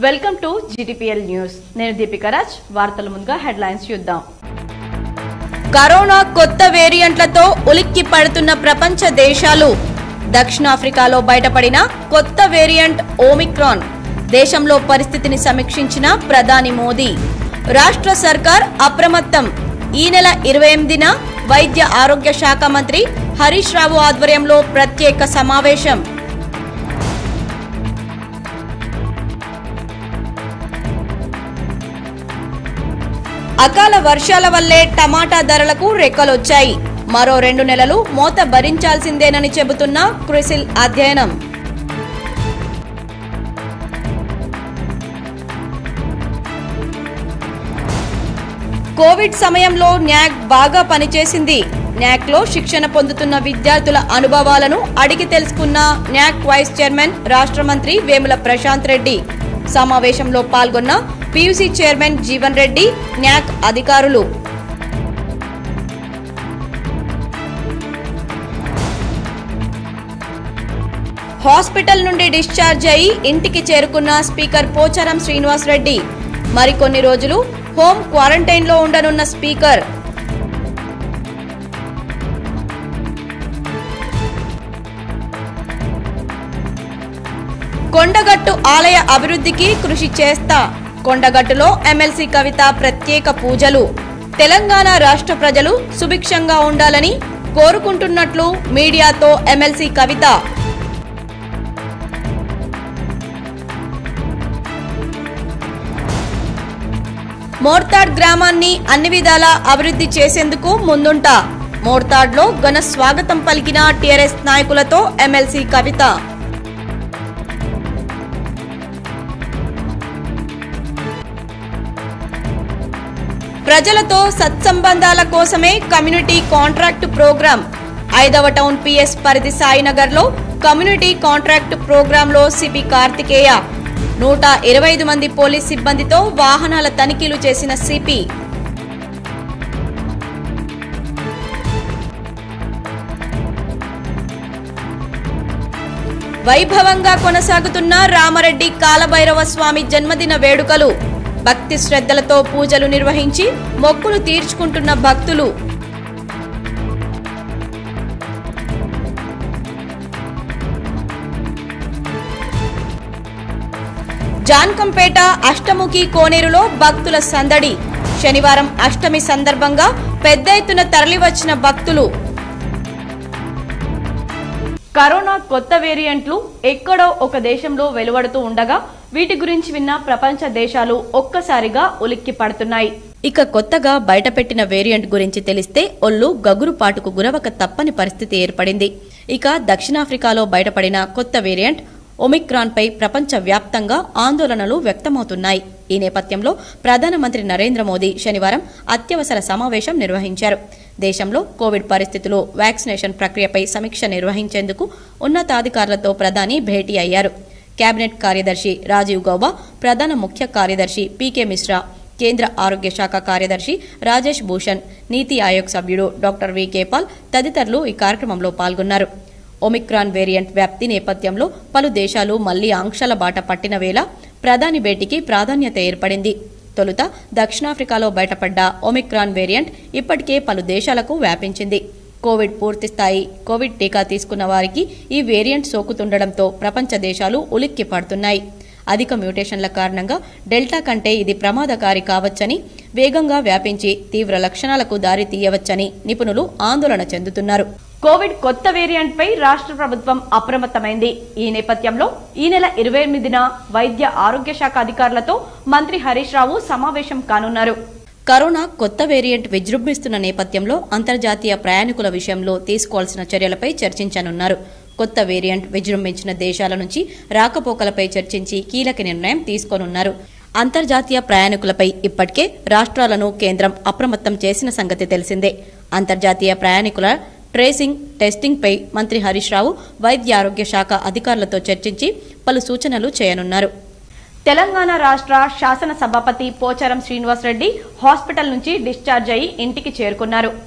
Welcome to GTPL news నేను దీపిక రాజ్ వార్తల ముందుగా హెడ్లైన్స్ చూద్దాం కరోనా కొత్త వేరియంట్లతో ఉలిక్కి పడుతున్న ప్రపంచ దేశాలు దక్షిణాఫ్రికాలో బయటపడిన కొత్త వేరియంట్ ఓమిక్రాన్ దేశంలో పరిస్థితిని సమీక్షించిన ప్రధాని మోదీ రాష్ట్ర సర్కార్ అప్రమత్తం ఈ నెల ఇరవై ఎనిమిదిన వైద్య ఆరోగ్య శాఖ మంత్రి హరీష్ రావు ఆధ్వర్యంలో ప్రత్యేక సమావేశం అకాల వర్షాల వల్లే టమాటా ధరలకు రెక్కలొచ్చాయి మరో రెండు నెలలు మోత భరించాల్సిందేనని చెబుతున్న క్రిసిల్ అధ్యయనం కోవిడ్ సమయంలో న్యాక్ బాగా పనిచేసింది న్యాక్లో శిక్షణ పొందుతున్న విద్యార్థుల అనుభవాలను అడిగి తెలుసుకున్న న్యాక్ వైస్ చైర్మన్ రాష్ట్ర మంత్రి వేముల ప్రశాంత్ రెడ్డి సమావేశంలో పాల్గొన్న PUC chairman Jeevan Reddy NAC అధికారులు హాస్పిటల్ నుండి డిశ్చార్జ్ అయి ఇంటికి చేరుకున్న స్పీకర్ పోచారం శ్రీనివాస్ రెడ్డి మరికొన్ని రోజులు హోం క్వారంటైన్లో ఉండనున్న స్పీకర్ కొండగట్టు ఆలయ అభివృద్ధికి కృషి చేస్తా కొండగట్టులో ఎమ్మెల్సీ కవిత ప్రత్యేక పూజలు తెలంగాణ రాష్ట్ర ప్రజలు సుభిక్షంగా ఉండాలని కోరుకుంటున్నట్లు మీడియాతో ఎమ్మెల్సీ కవిత మోర్తాడ్ గ్రామాన్ని అన్ని విధాలా అభివృద్ధి చేసేందుకు ముందుంటా మోర్తాడ్లో ఘన స్వాగతం పలికిన టీఆర్ఎస్ నాయకులతో ఎమ్మెల్సీ కవిత ప్రజలతో సత్సంబంధాల కోసమే కమ్యూనిటీ కాంట్రాక్ట్ ప్రోగ్రాం ఐదవ టౌన్ పిఎస్ పరిధి సాయినగర్లో కమ్యూనిటీ కాంట్రాక్ట్ ప్రోగ్రాంలో సిపి కార్తికేయ నూట ఇరవై ఐదు మంది పోలీస్ సిబ్బందితో వాహనాల తనిఖీలు చేసిన సిపి వైభవంగా కొనసాగుతున్న రామరెడ్డి కాలభైరవ స్వామి జన్మదిన వేడుకలు భక్తి శ్రద్ధలతో పూజలు నిర్వహించి మొక్కులు తీర్చుకుంటున్న భక్తులు జాన్కంపేట అష్టముఖి కోనేరులో భక్తుల సందడి శనివారం అష్టమి సందర్భంగా పెద్ద ఎత్తున తరలివచ్చిన భక్తులు కరోనా కొత్త వేరియంట్లు ఎక్కడో ఒక దేశంలో వెలువడుతూ ఉండగా వీటి గురించి విన్న ప్రపంచ దేశాలు ఒక్కసారిగా ఉలిక్కి పడుతున్నాయి ఇక కొత్తగా బయటపెట్టిన వేరియంట్ గురించి తెలిస్తే ఒళ్ళు గగురుపాటుకు గురవక తప్పని పరిస్థితి ఏర్పడింది ఇక దక్షిణాఫ్రికాలో బయటపడిన కొత్త వేరియంట్ ఒమిక్రాన్ పై ప్రపంచ వ్యాప్తంగా ఆందోళనలు వ్యక్తమవుతున్నాయి ఈ నేపథ్యంలో ప్రధానమంత్రి నరేంద్ర మోదీ శనివారం అత్యవసర సమావేశం నిర్వహించారు దేశంలో కోవిడ్ పరిస్థితులు వ్యాక్సినేషన్ ప్రక్రియపై సమీక్ష నిర్వహించేందుకు ఉన్నతాధికారులతో ప్రధాని భేటీ అయ్యారు కేబినెట్ కార్యదర్శి రాజీవ్ గౌబా ప్రధాన ముఖ్య కార్యదర్శి పీకే మిశ్రా కేంద్ర ఆరోగ్య శాఖ కార్యదర్శి రాజేష్ భూషణ్ నీతి ఆయోగ్ సభ్యుడు డాక్టర్ వి కేపాల్ తదితరులు ఈ కార్యక్రమంలో పాల్గొన్నారు ఒమిక్రాన్ వేరియంట్ వ్యాప్తి నేపథ్యంలో పలు దేశాలు మళ్లీ ఆంక్షల బాట పట్టిన వేళ ప్రధాని భేటీకి ప్రాధాన్యత ఏర్పడింది తొలుత దక్షిణాఫ్రికాలో బయటపడ్డ ఒమిక్రాన్ వేరియంట్ ఇప్పటికే పలు దేశాలకు వ్యాపించింది కోవిడ్ పూర్తి స్థాయి కోవిడ్ టీకా తీసుకున్న వారికి ఈ వేరియంట్ సోకుతుండటంతో ప్రపంచ దేశాలు ఉలిక్కి పడుతున్నాయి అధిక మ్యూటేషన్ల కారణంగా డెల్టా కంటే ఇది ప్రమాదకారి కావచ్చని వేగంగా వ్యాపించి తీవ్ర లక్షణాలకు దారి తీయవచ్చని నిపుణులు ఆందోళన చెందుతున్నారు కోవిడ్ కొత్త వేరియంట్ పై రాష్ట్ర ప్రభుత్వం అప్రమత్తమైంది ఈ నేపథ్యంలో ఈ నెల ఇరవై ఎనిమిదిన వైద్య ఆరోగ్య శాఖ అధికారులతో మంత్రి హరీష్ రావు సమావేశం కానున్నారు కరోనా కొత్త వేరియంట్ విజృంభిస్తున్న నేపథ్యంలో అంతర్జాతీయ ప్రయాణికుల విషయంలో తీసుకోవాల్సిన చర్యలపై చర్చించనున్నారు కొత్త వేరియంట్ విజృంభించిన దేశాల నుంచి రాకపోకలపై చర్చించి కీలక నిర్ణయం తీసుకోనున్నారు అంతర్జాతీయ ప్రయాణికులపై ఇప్పటికే రాష్ట్రాలను కేంద్రం అప్రమత్తం చేసిన సంగతి తెలిసిందే అంతర్జాతీయ ప్రయాణికుల ట్రేసింగ్ టెస్టింగ్పై మంత్రి హరీష్ రావు వైద్య ఆరోగ్య శాఖ అధికారులతో చర్చించి పలు సూచనలు చేయనున్నారు తెలంగాణ రాష్ట్ర శాసన సభాపతి పోచారం శ్రీనివాసరెడ్డి హాస్పిటల్ నుంచి డిశ్చార్జ్ అయి ఇంటికి చేరుకున్నారు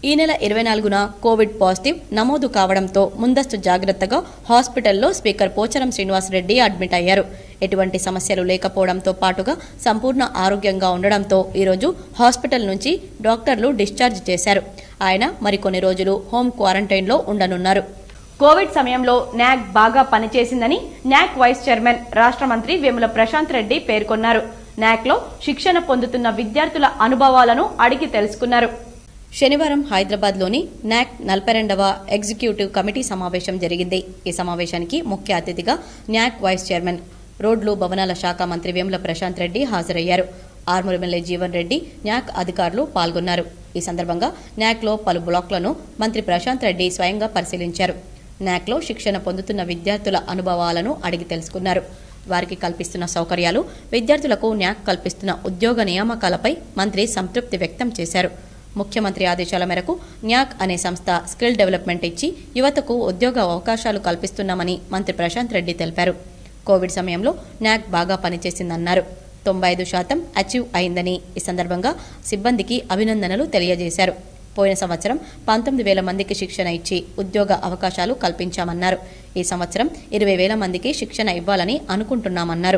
ఈ నెల ఇరవై నాలుగున కోవిడ్ పాజిటివ్ నమోదు కావడంతో ముందస్తు జాగ్రత్తగా హాస్పిటల్లో స్పీకర్ పోచారం శ్రీనివాసరెడ్డి అడ్మిట్ అయ్యారు ఎటువంటి సమస్యలు లేకపోవడంతో పాటుగా సంపూర్ణ ఆరోగ్యంగా ఉండడంతో ఈరోజు హాస్పిటల్ నుంచి డాక్టర్లు డిశ్చార్జ్ చేశారు ఆయన మరికొన్ని రోజులు హోం క్వారంటైన్లో ఉండనున్నారు కోవిడ్ సమయంలో న్యాక్ బాగా పనిచేసిందని న్యాక్ వైస్ చైర్మన్ రాష్ట్ర మంత్రి వేముల ప్రశాంత్ రెడ్డి పేర్కొన్నారు న్యాక్లో శిక్షణ పొందుతున్న విద్యార్థుల అనుభవాలను అడిగి తెలుసుకున్నారు శనివారం హైదరాబాద్లోని నాక్ నలభై రెండవ ఎగ్జిక్యూటివ్ కమిటీ సమావేశం జరిగింది ఈ సమావేశానికి ముఖ్య అతిథిగా న్యాక్ వైస్ చైర్మన్ రోడ్లు భవనాల శాఖ మంత్రి వేముల ప్రశాంత్ రెడ్డి హాజరయ్యారు ఆర్మూర్ ఎమ్మెల్యే జీవన్ రెడ్డి న్యాక్ అధికారులు పాల్గొన్నారు ఈ సందర్భంగా న్యాక్లో పలు బ్లాక్లను మంత్రి ప్రశాంత్ రెడ్డి స్వయంగా పరిశీలించారు న్యాక్లో శిక్షణ పొందుతున్న విద్యార్థుల అనుభవాలను అడిగి తెలుసుకున్నారు వారికి కల్పిస్తున్న సౌకర్యాలు విద్యార్థులకు న్యాక్ కల్పిస్తున్న ఉద్యోగ నియామకాలపై మంత్రి సంతృప్తి వ్యక్తం చేశారు ముఖ్యమంత్రి ఆదేశాల మేరకు న్యాక్ అనే సంస్థ స్కిల్ డెవలప్మెంట్ ఇచ్చి యువతకు ఉద్యోగ అవకాశాలు కల్పిస్తున్నామని మంత్రి ప్రశాంత్ రెడ్డి తెలిపారు కోవిడ్ సమయంలో న్యాక్ బాగా పనిచేసిందన్నారు తొంభై ఐదు శాతం అచీవ్ అయిందని ఈ సందర్భంగా సిబ్బందికి అభినందనలు తెలియజేశారు పోయిన సంవత్సరం పంతొమ్మిది వేల మందికి శిక్షణ ఇచ్చి ఉద్యోగ అవకాశాలు కల్పించామన్నారు ఈ సంవత్సరం ఇరవై వేల మందికి శిక్షణ ఇవ్వాలని అనుకుంటున్నామన్నారు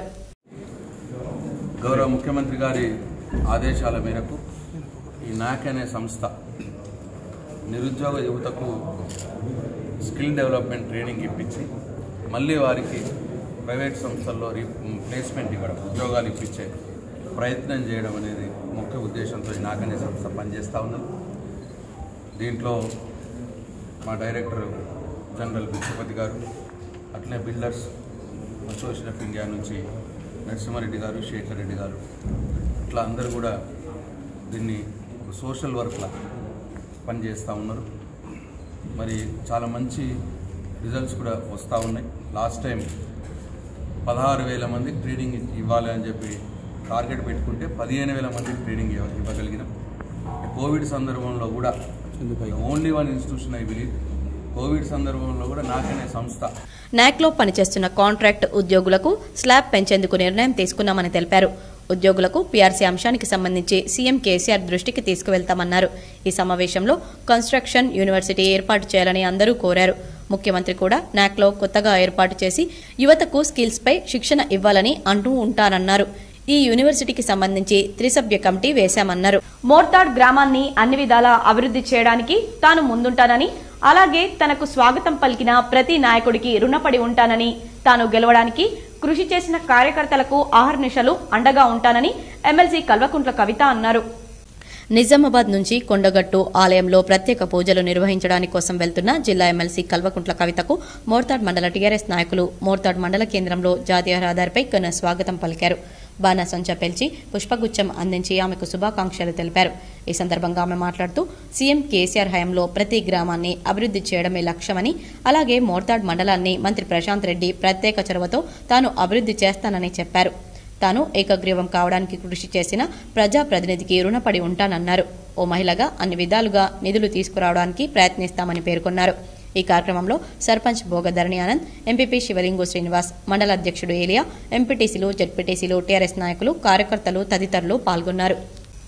గౌరవ ముఖ్యమంత్రి గారి ఆదేశాల మేరకు ఈ నాక్ అనే సంస్థ నిరుద్యోగ యువతకు స్కిల్ డెవలప్మెంట్ ట్రైనింగ్ ఇప్పించి మళ్ళీ వారికి ప్రైవేట్ సంస్థల్లో రీ ప్లేస్మెంట్ ఇవ్వడం ఉద్యోగాలు ఇప్పించే ప్రయత్నం చేయడం అనేది ముఖ్య ఉద్దేశంతో ఈ నాక్ అనే సంస్థ పనిచేస్తూ ఉన్నది దీంట్లో మా డైరెక్టర్ జనరల్ బిచ్చపతి గారు అట్లే బిల్డర్స్ అసోసియేషన్ ఆఫ్ ఇండియా నుంచి నరసింహారెడ్డి గారు శేఖర్ రెడ్డి గారు ఇట్లా అందరూ కూడా దీన్ని సోషల్ వర్క్లా పనిచేస్తూ ఉన్నారు మరి చాలా మంచి రిజల్ట్స్ కూడా వస్తూ ఉన్నాయి లాస్ట్ టైం పదహారు వేల మందికి ట్రైనింగ్ ఇవ్వాలి అని చెప్పి టార్గెట్ పెట్టుకుంటే పదిహేను వేల మందికి ట్రైనింగ్ ఇవ్వ- ఇవ్వగలిగినాం ఈ కోవిడ్ సందర్భంలో కూడా only one institution I believe Covid సందర్భంలో కూడా నాకనే సంస్థ నాక్లో పనిచేస్తున్న కాంట్రాక్ట్ ఉద్యోగులకు స్లాబ్ పెంచేందుకు నిర్ణయం తీసుకున్నామని తెలిపారు ఉద్యోగులకు పీఆర్సీ అంశానికి సంబంధించి సీఎం కేసీఆర్ దృష్టికి తీసుకువెళ్తామన్నారు ఈ సమావేశంలో కన్స్ట్రక్షన్ యూనివర్సిటీ ఏర్పాటు చేయాలని అందరూ కోరారు ముఖ్యమంత్రి కూడా నాక్లో కొత్తగా ఏర్పాటు చేసి యువతకు స్కిల్స్ పై శిక్షణ ఇవ్వాలని అంటూ ఉంటారన్నారు ఈ యూనివర్సిటీకి సంబంధించి త్రిసభ్య కమిటీ వేశామన్నారు మోర్తాడ్ గ్రామాన్ని అన్ని విధాలా అభివృద్ధి చేయడానికి తాను ముందుంటానని అలాగే తనకు స్వాగతం పలికిన ప్రతి నాయకుడికి రుణపడి ఉంటానని తాను గెలవడానికి కృషి చేసిన కార్యకర్తలకు ఆహర్నిశలు అండగా ఉంటానని ఎమ్మెల్సీ కల్వకుంట్ల కవిత అన్నారు నిజామాబాద్ నుంచి కొండగట్టు ఆలయంలో ప్రత్యేక పూజలు నిర్వహించడానికి కోసం వెళ్తున్న జిల్లా ఎమ్మెల్సీ కల్వకుంట్ల కవితకు మోర్తాడ్ మండల టీఆర్ఎస్ నాయకులు మోర్తాడ్ మండల కేంద్రంలో జాతీయ రహదారిపై ఘన స్వాగతం పలికారు బాణసంచ పెల్చి పుష్పగుచ్చం అందించి ఆమెకు శుభాకాంక్షలు తెలిపారు ఈ సందర్భంగా ఆమె మాట్లాడుతూ సీఎం కేసీఆర్ హయాంలో ప్రతి గ్రామాన్ని అభివృద్ధి చేయడమే లక్ష్యమని అలాగే మోర్తాడ్ మండలాన్ని మంత్రి ప్రశాంత్ రెడ్డి ప్రత్యేక చొరవతో తాను అభివృద్ధి చేస్తానని చెప్పారు తాను ఏకగ్రీవం కావడానికి కృషి చేసిన ప్రజాప్రతినిధికి రుణపడి ఉంటానన్నారు ఓ మహిళగా అన్ని విధాలుగా నిధులు తీసుకురావడానికి ప్రయత్నిస్తామని పేర్కొన్నారు ఈ కార్యక్రమంలో సర్పంచ్ భోగధరణి ఆనంద్ ఎంపీపీ శివలింగు శ్రీనివాస్ మండల అధ్యక్షుడు ఏలియా ఎంపీటీసీలు జడ్పీటీసీలు టీఆర్ఎస్ నాయకులు కార్యకర్తలు తదితరులు పాల్గొన్నారు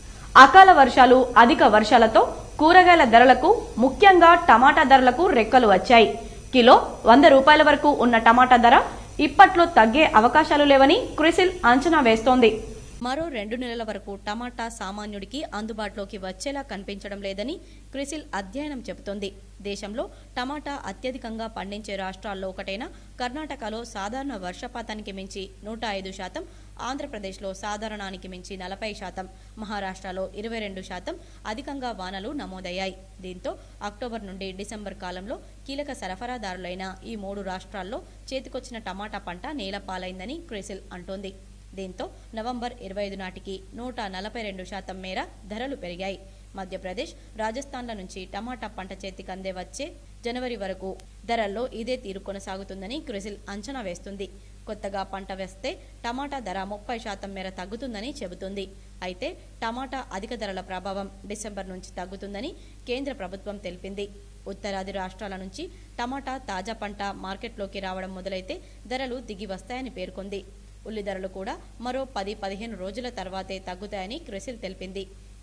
అకాల వర్షాలు అధిక వర్షాలతో కూరగాయల ధరలకు ముఖ్యంగా టమాటా ధరలకు రెక్కలు వచ్చాయి కిలో వంద రూపాయల వరకు ఉన్న టమాటా ధర ఇప్పట్లో తగ్గే అవకాశాలు లేవని క్రిసిల్ అంచనా వేస్తోంది మరో రెండు నెలల వరకు టమాటా సామాన్యుడికి అందుబాటులోకి వచ్చేలా కనిపించడం లేదని క్రిసిల్ అధ్యయనం చెబుతోంది దేశంలో టమాటా అత్యధికంగా పండించే రాష్ట్రాల్లో ఒకటైన కర్ణాటకలో సాధారణ వర్షపాతానికి మించి నూట ఐదు శాతం ఆంధ్రప్రదేశ్లో సాధారణానికి మించి నలభై శాతం మహారాష్ట్రలో ఇరవై రెండు శాతం అధికంగా వానలు నమోదయ్యాయి దీంతో అక్టోబర్ నుండి డిసెంబర్ కాలంలో కీలక సరఫరాదారులైన ఈ మూడు రాష్ట్రాల్లో చేతికొచ్చిన టమాటా పంట నేలపాలైందని క్రిసిల్ అంటోంది దీంతో నవంబర్ ఇరవై ఐదు నాటికి నూట నలభై రెండు శాతం మేర ధరలు పెరిగాయి మధ్యప్రదేశ్ రాజస్థాన్ల నుంచి టమాటా పంట చేతికి అందే వచ్చే జనవరి వరకు ధరల్లో ఇదే తీరు కొనసాగుతుందని క్రిసిల్ అంచనా వేస్తుంది కొత్తగా పంట వేస్తే టమాటా ధర ముప్పై శాతం మేర తగ్గుతుందని చెబుతుంది అయితే టమాటా అధిక ధరల ప్రభావం డిసెంబర్ నుంచి తగ్గుతుందని కేంద్ర ప్రభుత్వం తెలిపింది ఉత్తరాది రాష్ట్రాల నుంచి టమాటా తాజా పంట మార్కెట్లోకి రావడం మొదలైతే ధరలు దిగి వస్తాయని పేర్కొంది ఉల్లి ధరలు కూడా మరో పది పదిహేను రోజుల తర్వాతే తగ్గుతాయని క్రిసిల్ తెలిపింది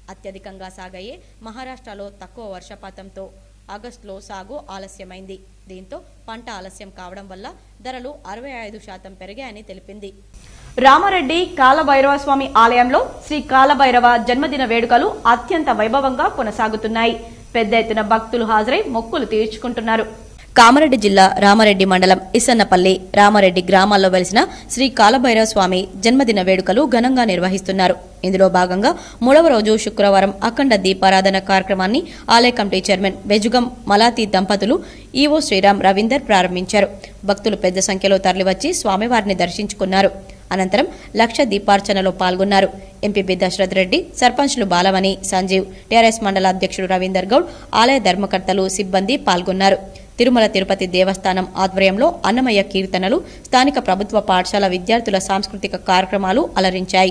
అత్యధికంగా సాగయ్యే మహారాష్ట్రలో తక్కువ వర్షపాతంతో ఆగస్టులో సాగు ఆలస్యమైంది దీంతో పంట ఆలస్యం కావడం వల్ల ధరలు అరవై ఐదు శాతం పెరిగాయని తెలిపింది రామారెడ్డి కాలభైరవ స్వామి ఆలయంలో శ్రీ కాలభైరవ జన్మదిన వేడుకలు అత్యంత వైభవంగా కొనసాగుతున్నాయి పెద్ద ఎత్తున భక్తులు హాజరై మొక్కులు తీర్చుకుంటున్నారు కామారెడ్డి జిల్లా రామారెడ్డి మండలం ఇసన్నపల్లి రామారెడ్డి గ్రామాల్లో వెలిసిన శ్రీ కాలభైరవ స్వామి జన్మదిన వేడుకలు ఘనంగా నిర్వహిస్తున్నారు ఇందులో భాగంగా మూడవ రోజు శుక్రవారం అఖండ దీపారాధన కార్యక్రమాన్ని ఆలయ కమిటీ చైర్మన్ బెజుగం మలాతి దంపతులు ఈవో శ్రీరామ్ రవీందర్ ప్రారంభించారు భక్తులు పెద్ద సంఖ్యలో తరలివచ్చి స్వామివారిని దర్శించుకున్నారు అనంతరం లక్ష దీపార్చనలో పాల్గొన్నారు ఎంపీపీ దశరథ్ రెడ్డి సర్పంచ్లు బాలమణి సంజీవ్ టీఆర్ఎస్ మండల అధ్యక్షుడు రవీందర్ గౌడ్ ఆలయ ధర్మకర్తలు సిబ్బంది పాల్గొన్నారు తిరుమల తిరుపతి దేవస్థానం ఆధ్వర్యంలో అన్నమయ్య కీర్తనలు స్థానిక ప్రభుత్వ పాఠశాల విద్యార్థుల సాంస్కృతిక కార్యక్రమాలు అలరించాయి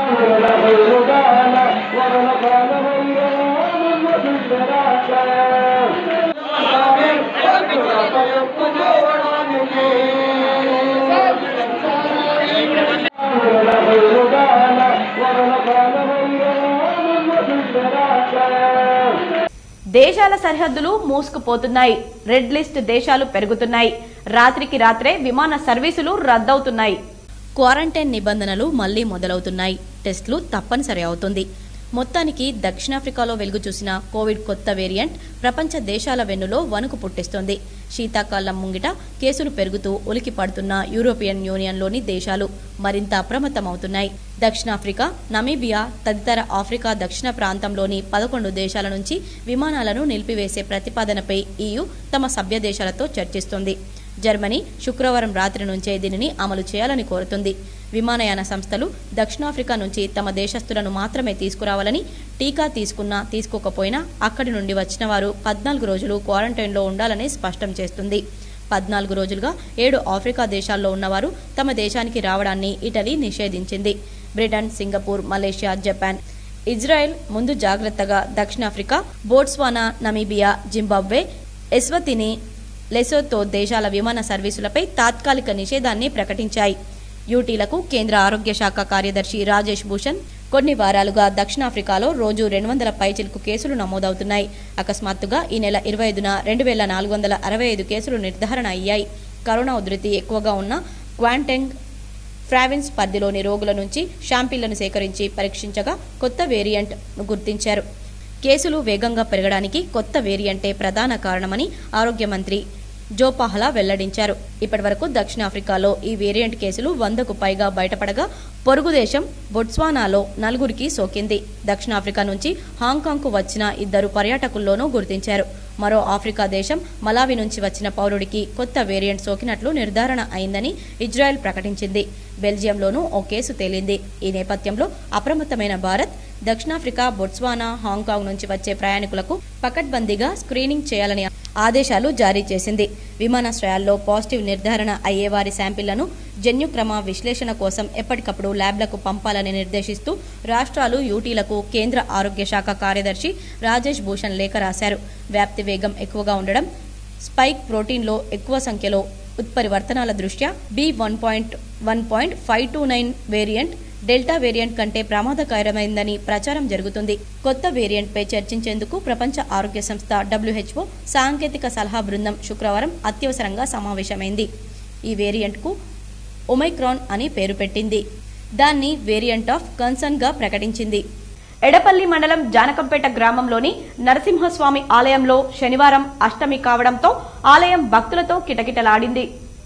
దేశాల సరిహద్దులు మూసుకుపోతున్నాయి రెడ్ లిస్ట్ దేశాలు పెరుగుతున్నాయి రాత్రికి రాత్రే విమాన సర్వీసులు రద్దవుతున్నాయి క్వారంటైన్ నిబంధనలు మళ్లీ మొదలవుతున్నాయి టెస్టులు తప్పనిసరి అవుతుంది మొత్తానికి దక్షిణాఫ్రికాలో వెలుగు చూసిన కోవిడ్ కొత్త వేరియంట్ ప్రపంచ దేశాల వెన్నులో వణుకు పుట్టిస్తోంది శీతాకాలం ముంగిట కేసులు పెరుగుతూ ఉలికి పడుతున్న యూరోపియన్ యూనియన్లోని దేశాలు మరింత అప్రమత్తమవుతున్నాయి దక్షిణాఫ్రికా నమీబియా తదితర ఆఫ్రికా దక్షిణ ప్రాంతంలోని పదకొండు దేశాల నుంచి విమానాలను నిలిపివేసే ప్రతిపాదనపై ఈయు తమ సభ్య దేశాలతో చర్చిస్తోంది జర్మనీ శుక్రవారం రాత్రి నుంచే దీనిని అమలు చేయాలని కోరుతుంది విమానయాన సంస్థలు దక్షిణాఫ్రికా నుంచి తమ దేశస్తులను మాత్రమే తీసుకురావాలని టీకా తీసుకున్నా తీసుకోకపోయినా అక్కడి నుండి వచ్చిన వారు పద్నాలుగు రోజులు క్వారంటైన్లో ఉండాలని స్పష్టం చేస్తుంది పద్నాలుగు రోజులుగా ఏడు ఆఫ్రికా దేశాల్లో ఉన్నవారు తమ దేశానికి రావడాన్ని ఇటలీ నిషేధించింది Britain Singapore Malaysia Japan Israel ముందు జాగ్రత్తగా దక్షిణాఫ్రికా Botswana Namibia Zimbabwe Eswatini Lesotho దేశాల విమాన సర్వీసులపై తాత్కాలిక నిషేధాన్ని ప్రకటించాయి యూటీలకు కేంద్ర ఆరోగ్య శాఖ కార్యదర్శి రాజేష్ భూషణ్ కొన్ని వారాలుగా దక్షిణాఫ్రికాలో రోజు రెండు వందల పైచిలకు కేసులు నమోదవుతున్నాయి అకస్మాత్తుగా ఈ నెల ఇరవై ఐదున రెండు వేల నాలుగు వందల అరవై ఐదు కేసులు నిర్ధారణ అయ్యాయి కరోనా ఉధృతి ఎక్కువగా ఉన్న క్వాంటెంగ్ ఫ్రావిన్స్ పరిధిలోని రోగుల నుంచి షాంపిళ్లను సేకరించి పరీక్షించగా కొత్త వేరియంట్ గుర్తించారు కేసులు వేగంగా పెరగడానికి కొత్త వేరియంటే ప్రధాన కారణమని ఆరోగ్య మంత్రి జోపాహలా వెల్లడించారు ఇప్పటివరకు దక్షిణాఫ్రికాలో ఈ వేరియంట్ కేసులు వందకు పైగా బయటపడగా పొరుగు దేశం బొట్స్వానాలో నలుగురికి సోకింది దక్షిణాఫ్రికా నుంచి హాంకాంగ్కు వచ్చిన ఇద్దరు పర్యాటకుల్లోనూ గుర్తించారు మరో ఆఫ్రికా దేశం మలావి నుంచి వచ్చిన పౌరుడికి కొత్త వేరియంట్ సోకినట్లు నిర్ధారణ అయిందని ఇజ్రాయెల్ ప్రకటించింది బెల్జియంలోనూ ఓ కేసు తేలింది ఈ నేపథ్యంలో అప్రమత్తమైన భారత్ దక్షిణాఫ్రికా బొట్స్వానా హాంకాంగ్ నుంచి వచ్చే ప్రయాణికులకు పకడ్బందీగా స్క్రీనింగ్ చేయాలని ఆదేశాలు జారీ చేసింది విమానాశ్రయాల్లో పాజిటివ్ నిర్ధారణ అయ్యే వారి శాంపిళ్లను జన్యుక్రమ విశ్లేషణ కోసం ఎప్పటికప్పుడు ల్యాబ్లకు పంపాలని నిర్దేశిస్తూ రాష్ట్రాలు యూటీలకు కేంద్ర ఆరోగ్య శాఖ కార్యదర్శి రాజేష్ భూషణ్ లేఖ రాశారు వ్యాప్తి వేగం ఎక్కువగా ఉండడం స్పైక్ ప్రోటీన్లో ఎక్కువ సంఖ్యలో ఉత్పరివర్తనాల దృష్ట్యా B one point one point five two nine variant delta variant కంటే ప్రమాదకరమైందని ప్రచారం జరుగుతుంది కొత్త వేరియంట్పై చర్చించేందుకు ప్రపంచ ఆరోగ్య సంస్థ డబ్ల్యూహెచ్ఓ సాంకేతిక సలహా బృందం శుక్రవారం అత్యవసరంగా సమావేశమైంది ఈ వేరియంట్కు ఒమైక్రాన్ అని పేరు పెట్టింది దాన్ని వేరియంట్ ఆఫ్ కన్సర్న్గా ప్రకటించింది ఎడపల్లి మండలం జానకంపేట గ్రామంలోని నరసింహస్వామి ఆలయంలో శనివారం అష్టమి కావడంతో ఆలయం భక్తులతో కిటకిటలాడింది